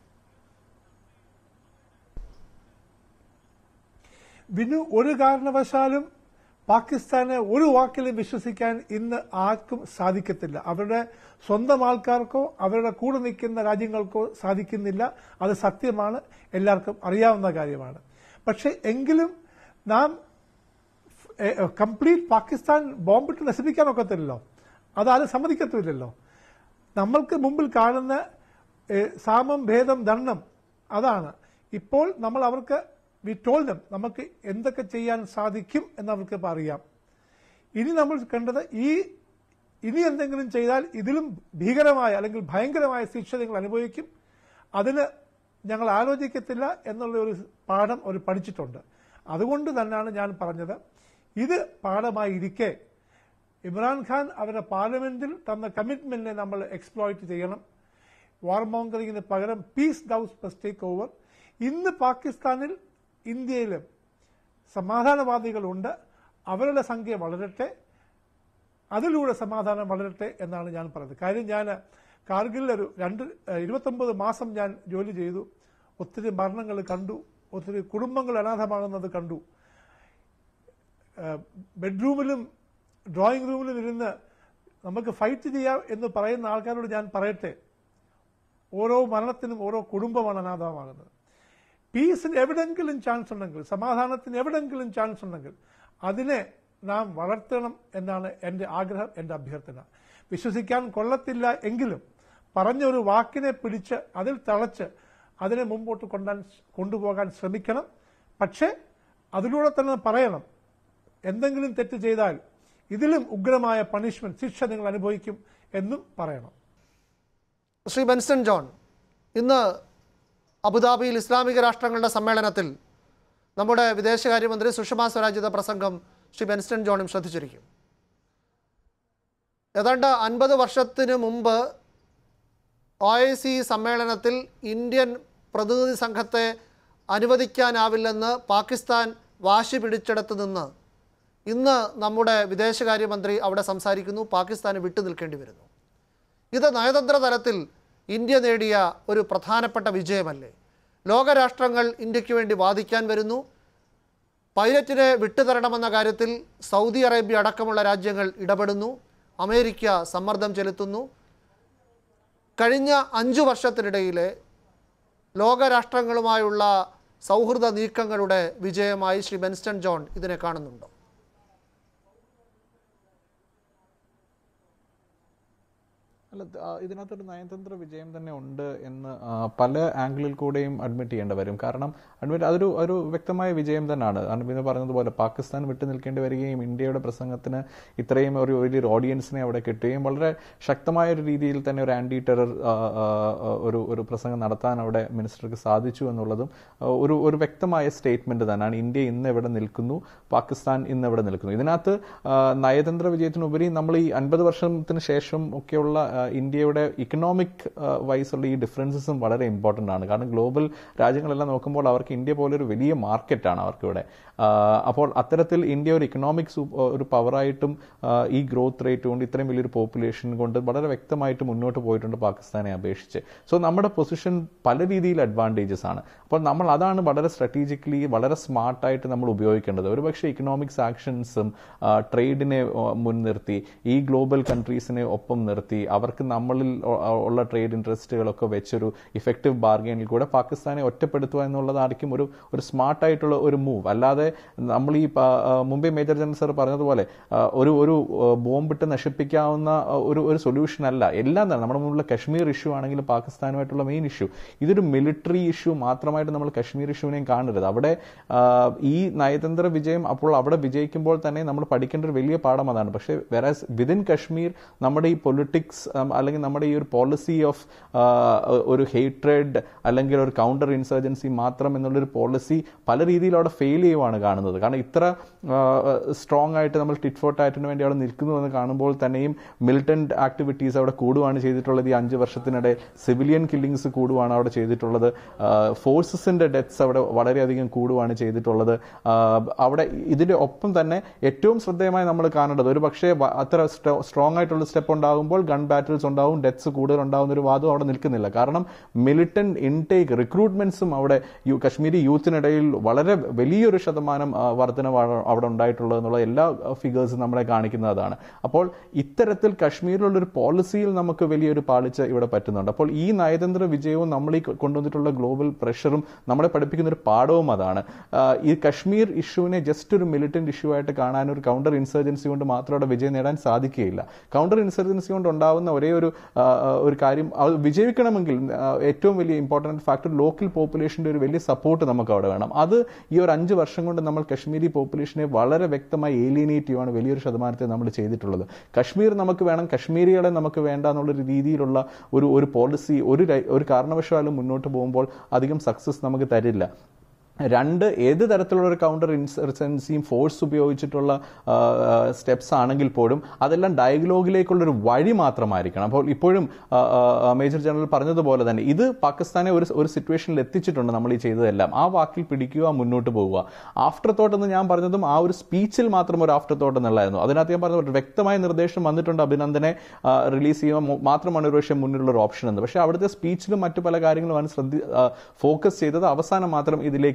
വിനു ഒരു കാരണവശാലും പാകിസ്ഥാനെ ഒരു വാക്കിലും വിശ്വസിക്കാൻ ഇന്ന് ആർക്കും സാധിക്കത്തില്ല അവരുടെ സ്വന്തം ആൾക്കാർക്കോ അവരുടെ കൂടെ നിൽക്കുന്ന രാജ്യങ്ങൾക്കോ സാധിക്കുന്നില്ല അത് സത്യമാണ് എല്ലാവർക്കും അറിയാവുന്ന കാര്യമാണ് പക്ഷെ എങ്കിലും നാം കംപ്ലീറ്റ് പാകിസ്ഥാൻ ബോംബിട്ട് നശിപ്പിക്കാൻ ഒക്കത്തില്ലല്ലോ അതാരും സമ്മതിക്കത്തുമില്ലല്ലോ നമ്മൾക്ക് മുമ്പിൽ കാണുന്ന ഏ, സാമം ഭേദം ദണ്ണം അതാണ് ഇപ്പോൾ നമ്മൾ അവർക്ക് വി ടോൾഡം നമുക്ക് എന്തൊക്കെ ചെയ്യാൻ സാധിക്കും എന്ന് അവർക്ക് ഇപ്പം അറിയാം ഇനി നമ്മൾ കണ്ടത് ഈ ഇനി എന്തെങ്കിലും ചെയ്താൽ ഇതിലും ഭീകരമായ അല്ലെങ്കിൽ ഭയങ്കരമായ ശിക്ഷ നിങ്ങൾ അനുഭവിക്കും അതിന് ഞങ്ങൾ ആലോചിക്കത്തില്ല എന്നുള്ള ഒരു പാഠം അവർ പഠിച്ചിട്ടുണ്ട് അതുകൊണ്ട് തന്നെയാണ് ഞാൻ പറഞ്ഞത് ഇത് പാഠമായിരിക്കെ ഇമ്രാൻഖാൻ അവരുടെ പാർലമെന്റിൽ തന്ന കമ്മിറ്റ്മെന്റിനെ നമ്മൾ എക്സ്പ്ലോയിറ്റ് ചെയ്യണം വാർമോങ്കറിങ്ങിന് പകരം peace doves must take over ഇന്ന് പാകിസ്ഥാനിൽ ഇന്ത്യയിലും സമാധാനവാദികളുണ്ട് അവരുടെ സംഖ്യ വളരട്ടെ അതിലൂടെ സമാധാനം വളരട്ടെ എന്നാണ് ഞാൻ പറയുന്നത് കാര്യം ഞാൻ കാർഗിലിൽ ഒരു രണ്ട് ഏഹ്, ഇരുപത്തൊമ്പത് മാസം ഞാൻ ജോലി ചെയ്തു ഒത്തിരി മരണങ്ങൾ കണ്ടു ഒത്തിരി കുടുംബങ്ങൾ അനാഥമാകുന്നത് കണ്ടു ഏഹ്, ബെഡ്റൂമിലും ഡ്രോയിങ് റൂമിലും ഇരുന്ന് നമുക്ക് ഫൈറ്റ് ചെയ്യാം എന്ന് പറയുന്ന ആൾക്കാരോട് ഞാൻ പറയട്ടെ ഓരോ മരണത്തിനും ഓരോ കുടുംബമാണ് അനാഥമാകുന്നത് പീസിന് എവിടെങ്കിലും ചാൻസ് ഉണ്ടെങ്കിൽ സമാധാനത്തിന് എവിടെങ്കിലും ചാൻസ് ഉണ്ടെങ്കിൽ അതിനെ നാം വളർത്തണം എന്നാണ് എൻ്റെ ആഗ്രഹം എൻ്റെ അഭ്യർത്ഥന വിശ്വസിക്കാൻ കൊള്ളത്തില്ല എങ്കിലും പറഞ്ഞ ഒരു വാക്കിനെ പിടിച്ച് അതിൽ തളച്ച് അതിനെ മുമ്പോട്ട് കൊണ്ടാൻ കൊണ്ടുപോകാൻ ശ്രമിക്കണം പക്ഷേ അതിലൂടെ തന്നെ പറയണം എന്തെങ്കിലും തെറ്റ് ചെയ്താൽ ഇതിലും ഉഗ്രമായ പണിഷ്മെന്റ് ശിക്ഷ നിങ്ങൾ അനുഭവിക്കും എന്നും പറയണം ശ്രീ ബെൻസൺ ജോൺ ഇന്ന് അബുദാബിയിൽ ഇസ്ലാമിക രാഷ്ട്രങ്ങളുടെ സമ്മേളനത്തിൽ നമ്മുടെ വിദേശകാര്യമന്ത്രി സുഷമ സ്വരാജിയുടെ പ്രസംഗം ശ്രീ ബെൻസ്റ്റൺ ജോണും ശ്രദ്ധിച്ചിരിക്കും ഏതാണ്ട് അൻപത് വർഷത്തിന് മുമ്പ് ഒ ഐ സി സമ്മേളനത്തിൽ ഇന്ത്യൻ പ്രതിനിധി സംഘത്തെ അനുവദിക്കാനാവില്ലെന്ന് പാകിസ്ഥാൻ വാശി പിടിച്ചെടുത്ത് നിന്ന് ഇന്ന് നമ്മുടെ വിദേശകാര്യമന്ത്രി അവിടെ സംസാരിക്കുന്നു പാകിസ്ഥാന് വിട്ടു നിൽക്കേണ്ടി വരുന്നു ഇത് നയതന്ത്ര തലത്തിൽ ഇന്ത്യ നേടിയ ഒരു പ്രധാനപ്പെട്ട വിജയമല്ലേ ലോകരാഷ്ട്രങ്ങൾ ഇന്ത്യക്ക് വേണ്ടി വാദിക്കാൻ വരുന്നു പൈലറ്റിനെ വിട്ടുതരണമെന്ന കാര്യത്തിൽ സൗദി അറേബ്യ അടക്കമുള്ള രാജ്യങ്ങൾ ഇടപെടുന്നു അമേരിക്ക സമ്മർദ്ദം ചെലുത്തുന്നു കഴിഞ്ഞ അഞ്ചു വർഷത്തിനിടയിലെ ലോകരാഷ്ട്രങ്ങളുമായുള്ള സൗഹൃദ നീക്കങ്ങളുടെ വിജയമായി ശ്രീ ബെൻസ്റ്റൺ ജോൺ ഇതിനെ കാണുന്നുണ്ടോ അല്ല ആ, ഇതിനകത്തൊരു നയതന്ത്ര വിജയം തന്നെ ഉണ്ട് എന്ന് ആ, പല ആംഗിളിൽ കൂടെയും അഡ്മിറ്റ് ചെയ്യേണ്ടി വരും കാരണം അഡ്മിറ്റ് അതൊരു ഒരു വ്യക്തമായ വിജയം തന്നെയാണ് അൻപിന് പറഞ്ഞതുപോലെ പാകിസ്ഥാൻ വിട്ടു നിൽക്കേണ്ടി വരികയും ഇന്ത്യയുടെ പ്രസംഗത്തിന് ഇത്രയും ഒരു വലിയൊരു ഓഡിയൻസിനെ അവിടെ കിട്ടുകയും വളരെ ശക്തമായ ഒരു രീതിയിൽ തന്നെ ഒരു ആന്റി ടെറർ ഒരു ഒരു പ്രസംഗം നടത്താൻ അവിടെ മിനിസ്റ്റർക്ക് സാധിച്ചു എന്നുള്ളതും ആ, ഒരു ഒരു വ്യക്തമായ സ്റ്റേറ്റ്മെന്റ് തന്നെയാണ് ഇന്ത്യ ഇന്ന് എവിടെ നിൽക്കുന്നു പാകിസ്ഥാൻ ഇന്ന് എവിടെ നിൽക്കുന്നു ഇതിനകത്ത് ആ, നയതന്ത്ര വിജയത്തിനുപരി നമ്മൾ ഈ അൻപത് വർഷത്തിന് ശേഷം ഒക്കെയുള്ള ആ, ഇന്ത്യയുടെ ഇക്കണോമിക് വൈസ് ഉള്ള ഈ ഡിഫറൻസസും വളരെ ഇമ്പോർട്ടൻ്റ് ആണ് കാരണം ഗ്ലോബൽ രാജ്യങ്ങളെല്ലാം നോക്കുമ്പോൾ അവർക്ക് ഇന്ത്യ പോലെ ഒരു വലിയ മാർക്കറ്റാണ് അവർക്കിവിടെ ആ, അപ്പോൾ അത്തരത്തിൽ ഇന്ത്യ ഒരു ഇക്കണോമിക് ഒരു പവറായിട്ടും ആ, ഈ ഗ്രോത്ത് റേറ്റ് കൊണ്ട് ഇത്രയും വലിയൊരു പോപ്പുലേഷൻ കൊണ്ട് വളരെ വ്യക്തമായിട്ട് മുന്നോട്ട് പോയിട്ടുണ്ട് പാകിസ്ഥാനെ അപേക്ഷിച്ച് സോ നമ്മുടെ പൊസിഷൻ പല രീതിയിൽ അഡ്വാൻറ്റേജസ് ആണ് അപ്പോൾ നമ്മൾ അതാണ് വളരെ സ്ട്രാറ്റജിക്കലി വളരെ സ്മാർട്ടായിട്ട് നമ്മൾ ഉപയോഗിക്കേണ്ടത് ഒരുപക്ഷെ ഇക്കണോമിക്സ് ആക്ഷൻസും ട്രേഡിനെ മുൻനിർത്തി ഈ ഗ്ലോബൽ കൺട്രീസിനെ ഒപ്പം നിർത്തി അവർക്ക് നമ്മളിൽ ഉ- ഉള്ള ട്രേഡ് ഇൻട്രസ്റ്റുകളൊക്കെ വെച്ചൊരു ഇഫക്റ്റീവ് ബാർഗൈനിൽ കൂടെ പാകിസ്ഥാനെ ഒറ്റപ്പെടുത്തുക എന്നുള്ളതായിരിക്കും ഒരു ഒരു സ്മാർട്ടായിട്ടുള്ള ഒരു മൂവ് അല്ലാതെ നമ്മൾ ഈ പ- ആ, മുംബൈ മേജർ ജനറൽ സർ പറഞ്ഞതുപോലെ ആ, ഒരു ഒരു ആ, ബോംബിട്ട് നശിപ്പിക്കാവുന്ന ആ, ഒരു ഒരു സൊല്യൂഷൻ അല്ല എല്ലാം തന്നെ നമ്മുടെ മുമ്പിലുള്ള കശ്മീർ ഇഷ്യൂ ആണെങ്കിലും പാകിസ്ഥാനുമായിട്ടുള്ള മെയിൻ ഇഷ്യൂ ഇതൊരു മിലിറ്ററി ഇഷ്യൂ മാത്രമായിട്ട് നമ്മൾ കശ്മീർ ഇഷ്യൂവിനെയും കാണരുത് അവിടെ ആ, ഈ നയതന്ത്ര വിജയം അപ്പോൾ അവിടെ വിജയിക്കുമ്പോൾ തന്നെ നമ്മൾ പഠിക്കേണ്ട ഒരു വലിയ പാഠം അതാണ് പക്ഷേ വെറാസ് വിതിൻ കശ്മീർ നമ്മുടെ ഈ പൊളിറ്റിക്സ് അല്ലെങ്കിൽ നമ്മുടെ ഈ ഒരു പോളിസി ഓഫ് ഒരു ഹേറ്റ്രഡ് അല്ലെങ്കിൽ ഒരു കൗണ്ടർ ഇൻസർജൻസി മാത്രം എന്നുള്ളൊരു പോളിസി പല രീതിയിൽ അവിടെ ഫെയിൽ ചെയ്യുവാണ് കാണുന്നത് കാരണം ഇത്ര സ്ട്രോങ് ആയിട്ട് നമ്മൾ ടിറ്റ് ഫോർ ടാറ്റിന് വേണ്ടി അവിടെ നിൽക്കുന്നു എന്ന് കാണുമ്പോൾ തന്നെയും മിലിറ്റന്റ് ആക്ടിവിറ്റീസ് അവിടെ കൂടുകയാണ് ചെയ്തിട്ടുള്ളത് ഈ അഞ്ച് വർഷത്തിനിടെ സിവിലിയൻ കില്ലിങ്സ് കൂടുകയാണ് അവിടെ ചെയ്തിട്ടുള്ളത് ഫോഴ്സസിന്റെ ഡെത്ത്സ് അവിടെ വളരെയധികം കൂടുകയാണ് ചെയ്തിട്ടുള്ളത് ആ, അവിടെ ഇതിന്റെ ഒപ്പം തന്നെ ഏറ്റവും ശ്രദ്ധേയമായി നമ്മൾ കാണേണ്ടത് ഒരു പക്ഷേ വ- അത്ര സ്ട്രോങ് ആയിട്ടുള്ള സ്റ്റെപ്പ് ഉണ്ടാകുമ്പോൾ ഗൺ ബാറ്റിൽസ് ഉണ്ടാവും ഡെത്ത്സ് കൂടുതൽ ഉണ്ടാകുന്ന ഒരു വാദം അവിടെ നിൽക്കുന്നില്ല കാരണം മിലിറ്റന്റ് ഇൻടേക്ക് റിക്രൂട്ട്മെന്റ്സും അവിടെ യു- കശ്മീരി യൂത്തിനിടയിൽ വളരെ വലിയൊരു ശതമാനം ആ, വർധനവാണ് അവിടെ ഉണ്ടായിട്ടുള്ളത് എന്നുള്ള എല്ലാ ഫിഗേഴ്സും നമ്മളെ കാണിക്കുന്നതാണ് അപ്പോൾ ഇത്തരത്തിൽ കശ്മീരിലുള്ള ഒരു പോളിസിയിൽ നമുക്ക് വലിയൊരു പാളിച്ച ഇവിടെ പറ്റുന്നുണ്ട് അപ്പോൾ ഈ നയതന്ത്ര വിജയവും നമ്മൾ ഈ കൊണ്ടുവന്നിട്ടുള്ള ഗ്ലോബൽ പ്രഷറും നമ്മളെ പഠിപ്പിക്കുന്ന ഒരു പാഠവും അതാണ് ആ, ഈ കശ്മീർ ഇഷ്യൂവിനെ ജസ്റ്റ് ഒരു മിലിറ്റന്റ് ഇഷ്യൂ ആയിട്ട് കാണാൻ ഒരു കൗണ്ടർ ഇൻസർജൻസി കൊണ്ട് മാത്രം അവിടെ വിജയം നേടാൻ സാധിക്കുകയില്ല കൗണ്ടർ ഇൻസർജൻസി കൊണ്ട് ഉണ്ടാവുന്ന ഒരേ ഒരു ആ, ആ, ഒരു കാര്യം അത് വിജയിക്കണമെങ്കിൽ ആ, ഏറ്റവും വലിയ ഇമ്പോർട്ടന്റ് ഫാക്ടർ ലോക്കൽ പോപ്പുലേഷന്റെ ഒരു വലിയ സപ്പോർട്ട് നമുക്ക് അവിടെ വേണം അത് ഈ ഒരു അഞ്ച് വർഷം കൊണ്ട് നമ്മൾ കശ്മീരി പോപ്പുലേഷനെ വളരെ വ്യക്തമായി ഏലിയനേറ്റ് ചെയ്യുവാണ് വലിയൊരു ശതമാനത്തെ നമ്മൾ ചെയ്തിട്ടുള്ളത് കശ്മീർ നമുക്ക് വേണം കശ്മീരികളെ നമുക്ക് വേണ്ട എന്നുള്ളൊരു രീതിയിലുള്ള ഒരു ഒരു പോളിസി ഒരു രൈ- ഒരു കാരണവശാലും മുന്നോട്ട് പോകുമ്പോൾ അധികം സക്സസ് നമുക്ക് തരില്ല രണ്ട് ഏത് തരത്തിലുള്ള ഒരു കൗണ്ടർ ഇൻസർജൻസിയും ഫോഴ്സ് ഉപയോഗിച്ചിട്ടുള്ള സ്റ്റെപ്സ് ആണെങ്കിൽ പോലും അതെല്ലാം ഡയലോഗിലേക്കുള്ള ഒരു വഴി മാത്രമായിരിക്കണം അപ്പോൾ ഇപ്പോഴും ആ, ആ, മേജർ ജനറൽ പറഞ്ഞതുപോലെ തന്നെ ഇത് പാകിസ്ഥാനെ ഒരു ഒരു സിറ്റുവേഷനിൽ എത്തിച്ചിട്ടുണ്ട് നമ്മൾ ഈ ചെയ്തതെല്ലാം ആ വാക്കിൽ പിടിക്കുക മുന്നോട്ട് പോവുക ആഫ്റ്റർ തോട്ട് എന്ന് ഞാൻ പറഞ്ഞതും ആ ഒരു സ്പീച്ചിൽ മാത്രം ഒരു ആഫ്റ്റർ തോട്ട് എന്നുള്ളതായിരുന്നു അതിനകത്ത് ഞാൻ പറഞ്ഞ ഒരു വ്യക്തമായ നിർദ്ദേശം വന്നിട്ടുണ്ട് അഭിനന്ദനെ റിലീസ് ചെയ്യുക മു- മാത്രമാണ് ഒരു പക്ഷേ മുന്നിലുള്ള ഒരു ഓപ്ഷൻ എന്ന് പക്ഷേ അവിടുത്തെ സ്പീച്ചിലും മറ്റു പല കാര്യങ്ങളുമാണ് ശ്രദ്ധ ഫോക്കസ് ചെയ്തത് അവസാനം മാത്രം ഇതിലേക്ക്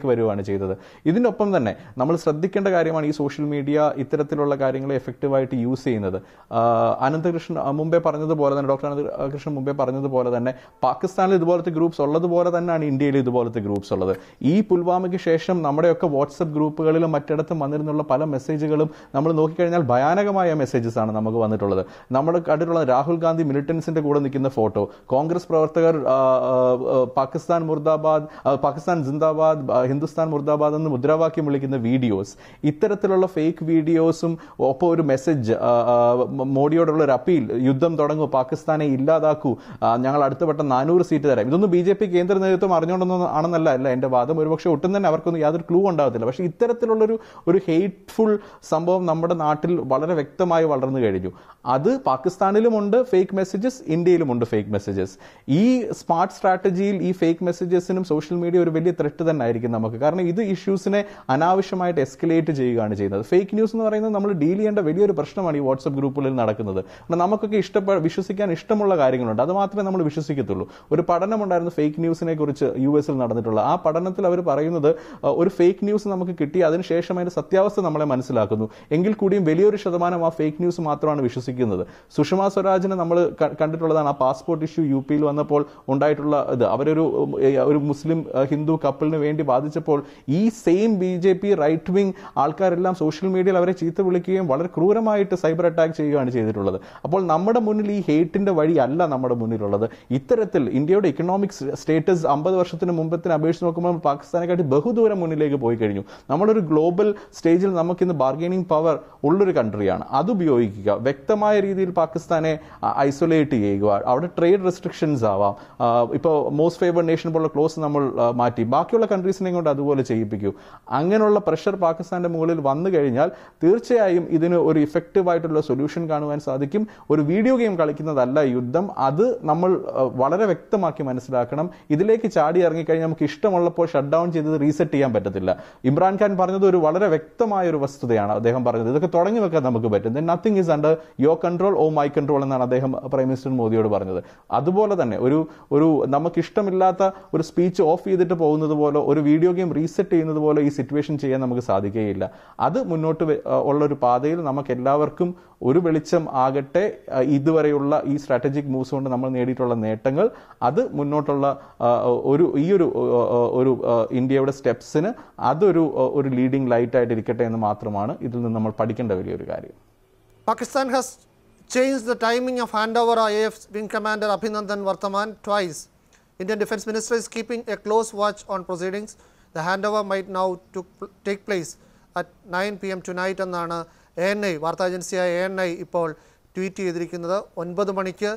വരുവാണ് ചെയ്തത് ഇതിനൊപ്പം തന്നെ നമ്മൾ ശ്രദ്ധിക്കേണ്ട കാര്യമാണ് ഈ സോഷ്യൽ മീഡിയ ഇത്തരത്തിലുള്ള കാര്യങ്ങളെ എഫക്റ്റീവായിട്ട് യൂസ് ചെയ്യുന്നത് ആ, അനന്തകൃഷ്ണൻ ആ, മുമ്പേ പറഞ്ഞതുപോലെ തന്നെ ഡോക്ടർ അനന്തകൃഷ്ണൻ മുമ്പേ പറഞ്ഞതുപോലെ തന്നെ പാകിസ്ഥാനിൽ ഇതുപോലത്തെ ഗ്രൂപ്പ്സ് ഉള്ളതുപോലെ തന്നെയാണ് ഇന്ത്യയിൽ ഇതുപോലത്തെ ഗ്രൂപ്പ്സ് ഉള്ളത് ഈ പുൽവാമയ്ക്ക് ശേഷം നമ്മുടെയൊക്കെ വാട്സപ്പ് ഗ്രൂപ്പുകളിലും മറ്റിടത്തും വന്നിരുന്നുള്ള പല മെസ്സേജുകളും നമ്മൾ നോക്കിക്കഴിഞ്ഞാൽ ഭയാനകമായ മെസ്സേജസ് ആണ് നമുക്ക് വന്നിട്ടുള്ളത് നമ്മൾ കണ്ടിട്ടുള്ള രാഹുൽ ഗാന്ധി മിലിറ്റൻസിന്റെ കൂടെ നിൽക്കുന്ന ഫോട്ടോ കോൺഗ്രസ് പ്രവർത്തകർ ആ, ആ, ആ, പാകിസ്ഥാൻ മുർദാബാദ് ആ, പാകിസ്ഥാൻ ജിന്ദാബാദ് ആ, ഹിന്ദുസ്ഥാൻ മുർദാബാദ് എന്ന് മുദ്രാവാക്യം വിളിക്കുന്ന വീഡിയോസ് ഇത്തരത്തിലുള്ള ഫേക്ക് വീഡിയോസും ഒപ്പം ഒരു മെസ്സേജ് മോഡിയോടുള്ള ഒരു അപ്പീൽ യുദ്ധം തുടങ്ങൂ പാകിസ്ഥാനെ ഇല്ലാതാക്കൂ ആ, ഞങ്ങൾ അടുത്ത വട്ടം നാനൂറ് സീറ്റ് തരാം ഇതൊന്നും ബി ജെ പി കേന്ദ്ര നേതൃത്വം അറിഞ്ഞുകൊണ്ടൊന്നും ആണെന്നല്ല അല്ല എന്റെ വാദം ഒരുപക്ഷെ ഒട്ടും തന്നെ അവർക്കൊന്നും യാതൊരു ക്ലൂ ഉണ്ടാകത്തില്ല പക്ഷേ ഇത്തരത്തിലുള്ളൊരു ഒരു ഹെയ്റ്റ്ഫുൾ സംഭവം നമ്മുടെ നാട്ടിൽ വളരെ വ്യക്തമായി വളർന്നു കഴിഞ്ഞു അത് പാകിസ്ഥാനിലുമുണ്ട് ഫേക്ക് മെസ്സേജസ് ഇന്ത്യയിലുമുണ്ട് ഫേക്ക് മെസ്സേജസ് ഈ സ്മാർട്ട് സ്ട്രാറ്റജിയിൽ ഈ ഫേക്ക് മെസ്സേജസിനും സോഷ്യൽ മീഡിയ ഒരു വലിയ ത്രെട്ട് തന്നെ ആയിരിക്കും നമുക്ക് കാരണം ഇത് ഇഷ്യൂസിനെ അനാവശ്യമായിട്ട് എസ്കലേറ്റ് ചെയ്യുകയാണ് ചെയ്യുന്നത് ഫേക്ക് ന്യൂസ് എന്ന് പറയുന്നത് നമ്മൾ ഡീൽ ചെയ്യേണ്ട വലിയൊരു പ്രശ്നമാണ് ഈ വാട്സ്ആപ്പ് ഗ്രൂപ്പുകളിൽ നടക്കുന്നത് കാരണം നമുക്കൊക്കെ ഇഷ്ടപ്പെ വിശ്വസിക്കാൻ ഇഷ്ടമുള്ള കാര്യങ്ങളുണ്ട് അത് മാത്രമേ നമ്മൾ വിശ്വസിക്കത്തുള്ളൂ ഒരു പഠനമുണ്ടായിരുന്നു ഫേക്ക് ന്യൂസിനെ കുറിച്ച് യു എസിൽ നടന്നിട്ടുള്ള ആ പഠനത്തിൽ അവർ പറയുന്നത് അഹ്, ഒരു ഫേക്ക് ന്യൂസ് നമുക്ക് കിട്ടി അതിനുശേഷം അതിന്റെ സത്യാവസ്ഥ നമ്മളെ മനസ്സിലാക്കുന്നു എങ്കിൽ കൂടിയും വലിയൊരു ശതമാനം ആ ഫേക്ക് ന്യൂസ് മാത്രമാണ് വിശ്വസിക്കുന്നത് സുഷമ സ്വരാജിനെ നമ്മൾ ക- കണ്ടിട്ടുള്ളതാണ് ആ പാസ്പോർട്ട് ഇഷ്യൂ യു പിയിൽ വന്നപ്പോൾ ഉണ്ടായിട്ടുള്ള ഇത് അവരൊരു ഉം, ഏ, ഒരു മുസ്ലിം അഹ്, ഹിന്ദു കപ്പിളിന് വേണ്ടി ബാധിച്ചപ്പോൾ ഈ same B J P right wing ആൾക്കാരെല്ലാം സോഷ്യൽ മീഡിയയിൽ അവരെ ചീത്ത വിളിക്കുകയും വളരെ ക്രൂരമായിട്ട് സൈബർ അറ്റാക്ക് ചെയ്യുകയാണ് ചെയ്തിട്ടുള്ളത് അപ്പോൾ നമ്മുടെ മുന്നിൽ ഈ ഹേറ്റിന്റെ വഴി അല്ല നമ്മുടെ മുന്നിലുള്ളത് ഇത്തരത്തിൽ ഇന്ത്യയുടെ ഇക്കണോമിക് സ്റ്റേറ്റസ് അമ്പത് വർഷത്തിന് മുമ്പത്തിന് അപേക്ഷിച്ച് നോക്കുമ്പോൾ പാകിസ്ഥാനെക്കാട്ടി ബഹുദൂരം മുന്നിലേക്ക് പോയി കഴിഞ്ഞു നമ്മളൊരു ഗ്ലോബൽ സ്റ്റേജിൽ നമുക്കിന്ന് ബാർഗൈനിങ് പവർ ഉള്ളൊരു കൺട്രിയാണ് അത് ഉപയോഗിക്കുക വ്യക്തമായ രീതിയിൽ പാകിസ്ഥാനെ ഐസൊലേറ്റ് ചെയ്യുക അവിടെ ട്രേഡ് റെസ്ട്രിക്ഷൻസ് ആവാം ഇപ്പോൾ മോസ്റ്റ് ഫേവർഡ് നേഷൻ പോലുള്ള ക്ലോസ് നമ്മൾ ആ, മാറ്റി ബാക്കിയുള്ള കൺട്രീസിനെ കൊണ്ട് അതുപോലെ ചെയ്യിപ്പിക്കൂ അങ്ങനെയുള്ള പ്രഷർ പാകിസ്ഥാന്റെ മുകളിൽ വന്നു കഴിഞ്ഞാൽ തീർച്ചയായും ഇതിന് ഒരു ഇഫക്റ്റീവ് ആയിട്ടുള്ള സൊല്യൂഷൻ കാണുവാൻ സാധിക്കും ഒരു വീഡിയോ ഗെയിം കളിക്കുന്നതല്ല യുദ്ധം അത് നമ്മൾ ആ, വളരെ വ്യക്തമാക്കി മനസ്സിലാക്കണം ഇതിലേക്ക് ചാടി ഇറങ്ങിക്കഴിഞ്ഞാൽ നമുക്ക് ഇഷ്ടമുള്ളപ്പോൾ ഷട്ട് ഡൗൺ ചെയ്തത് റീസെറ്റ് ചെയ്യാൻ പറ്റത്തില്ല ഇമ്രാൻഖാൻ പറഞ്ഞത് ഒരു വളരെ വ്യക്തമായ ഒരു വസ്തുതയാണ് അദ്ദേഹം പറഞ്ഞത് ഇതൊക്കെ തുടങ്ങി വെക്കാൻ നമുക്ക് പറ്റും nothing is under your control oh my control എന്നാണ് അദ്ദേഹം പ്രൈം മിനിസ്റ്റർ മോദിയോട് പറഞ്ഞത് അതുപോലെ തന്നെ ഒരു ഒരു നമുക്ക് ഇഷ്ടമില്ലാത്ത ഒരു സ്പീച്ച് ഓഫ് ചെയ്തിട്ട് പോകുന്നത് പോലെ ഒരു വീഡിയോ ഗെയിം റീസെറ്റ് ചെയ്യുന്നത് പോലെ ഈ സിറ്റുവേഷൻ ചെയ്യാൻ നമുക്ക് സാധിക്കുകയില്ല അത് മുന്നോട്ട് വെ- ആ, ഉള്ള ഒരു പാതയിൽ നമുക്ക് എല്ലാവർക്കും ഒരു വെളിച്ചം ആകട്ടെ ആ, ഇതുവരെയുള്ള ഈ സ്ട്രാറ്റജിക് മൂവ്സ് കൊണ്ട് നമ്മൾ നേടിയിട്ടുള്ള നേട്ടങ്ങൾ അത് മുന്നോട്ടുള്ള ആ, ഒരു ഈ ഒരു ആ, ആ, ഒരു ആ, ഇന്ത്യയുടെ സ്റ്റെപ്സിന് അതൊരു ആ, ഒരു ലീഡിംഗ് ലൈറ്റ് ആയിട്ട് ഇരിക്കട്ടെ എന്ന് മാത്രമാണ് ഇതിൽ നിന്ന് നമ്മൾ പഠിക്കേണ്ട വലിയൊരു കാര്യം Pakistan has changed the timing of handover of AF Wing Commander Abhinandan Vartaman twice. Indian Defence Minister is keeping a close watch on proceedings. The handover might now took, take place at 9 p.m. tonight എന്നാണ് A N I വാർത്താ ഏജൻസിയായ A N I ഇപ്പോൾ tweet ചെയ്തിരിക്കുന്നത് ഒൻപത് മണിക്ക്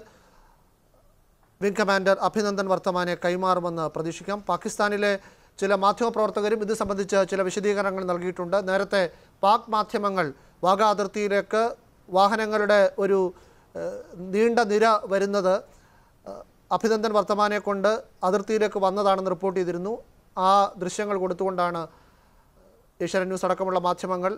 wing commander Abhinandan വർത്തമാനെ കൈമാറുമെന്ന് പ്രതീക്ഷിക്കാം പാകിസ്ഥാനിലെ ചില മാധ്യമപ്രവർത്തകരും ഇത് സംബന്ധിച്ച് ചില വിശദീകരണങ്ങൾ നൽകിയിട്ടുണ്ട് നേരത്തെ പാക് മാധ്യമങ്ങൾ വാഗ അതിർത്തിയിലേക്ക് വാഹനങ്ങളുടെ ഒരു ഏഹ്, നീണ്ട നിര വരുന്നത് ഏഹ്, അഭിനന്ദൻ വർത്തമാനെ കൊണ്ട് അതിർത്തിയിലേക്ക് വന്നതാണെന്ന് റിപ്പോർട്ട് ചെയ്തിരുന്നു ആ ദൃശ്യങ്ങൾ കൊടുത്തുകൊണ്ടാണ് ഏഷ്യാനെറ്റ് ന്യൂസ് അടക്കമുള്ള മാധ്യമങ്ങൾ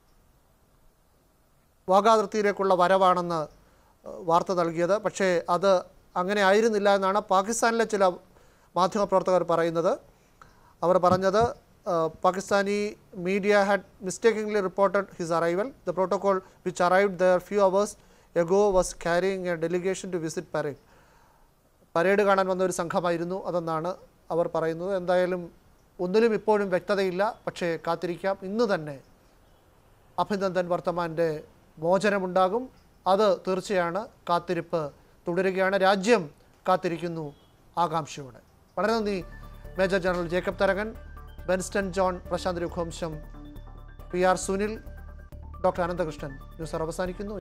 വാഗാതിർത്തിയിലേക്കുള്ള വരവാണെന്ന് ഏഹ്, വാർത്ത നൽകിയത് പക്ഷേ അത് അങ്ങനെ ആയിരുന്നില്ല എന്നാണ് പാകിസ്ഥാനിലെ ചില മാധ്യമപ്രവർത്തകർ പറയുന്നത് അവർ പറഞ്ഞത് uh, Pakistani media had mistakingly reported his arrival the protocol which arrived there few hours ago was carrying a delegation to visit parade parade കാണാൻ വന്ന ഒരു സംഘമായിരുന്നു അതെന്നാണ് അവർ പറയുന്നത് എന്തായാലും ഒന്നിലും ഇപ്പോഴും വ്യക്തതയില്ല പക്ഷേ കാത്തിരിക്കാം ഇന്ന് തന്നെ അഭിനന്ദൻ വർത്തമാൻ്റെ മോചനമുണ്ടാകും അത് തീർച്ചയാണ് കാത്തിരിപ്പ് തുടരുകയാണ് രാജ്യം കാത്തിരിക്കുന്നു ആകാംക്ഷയോടെ വളരെ നന്ദി major general Jacob Tharakan Benston John Prashanth Raghuvamsham P R Sunil doctor Ananthakrishnan news hour അവസാനിക്കുന്നു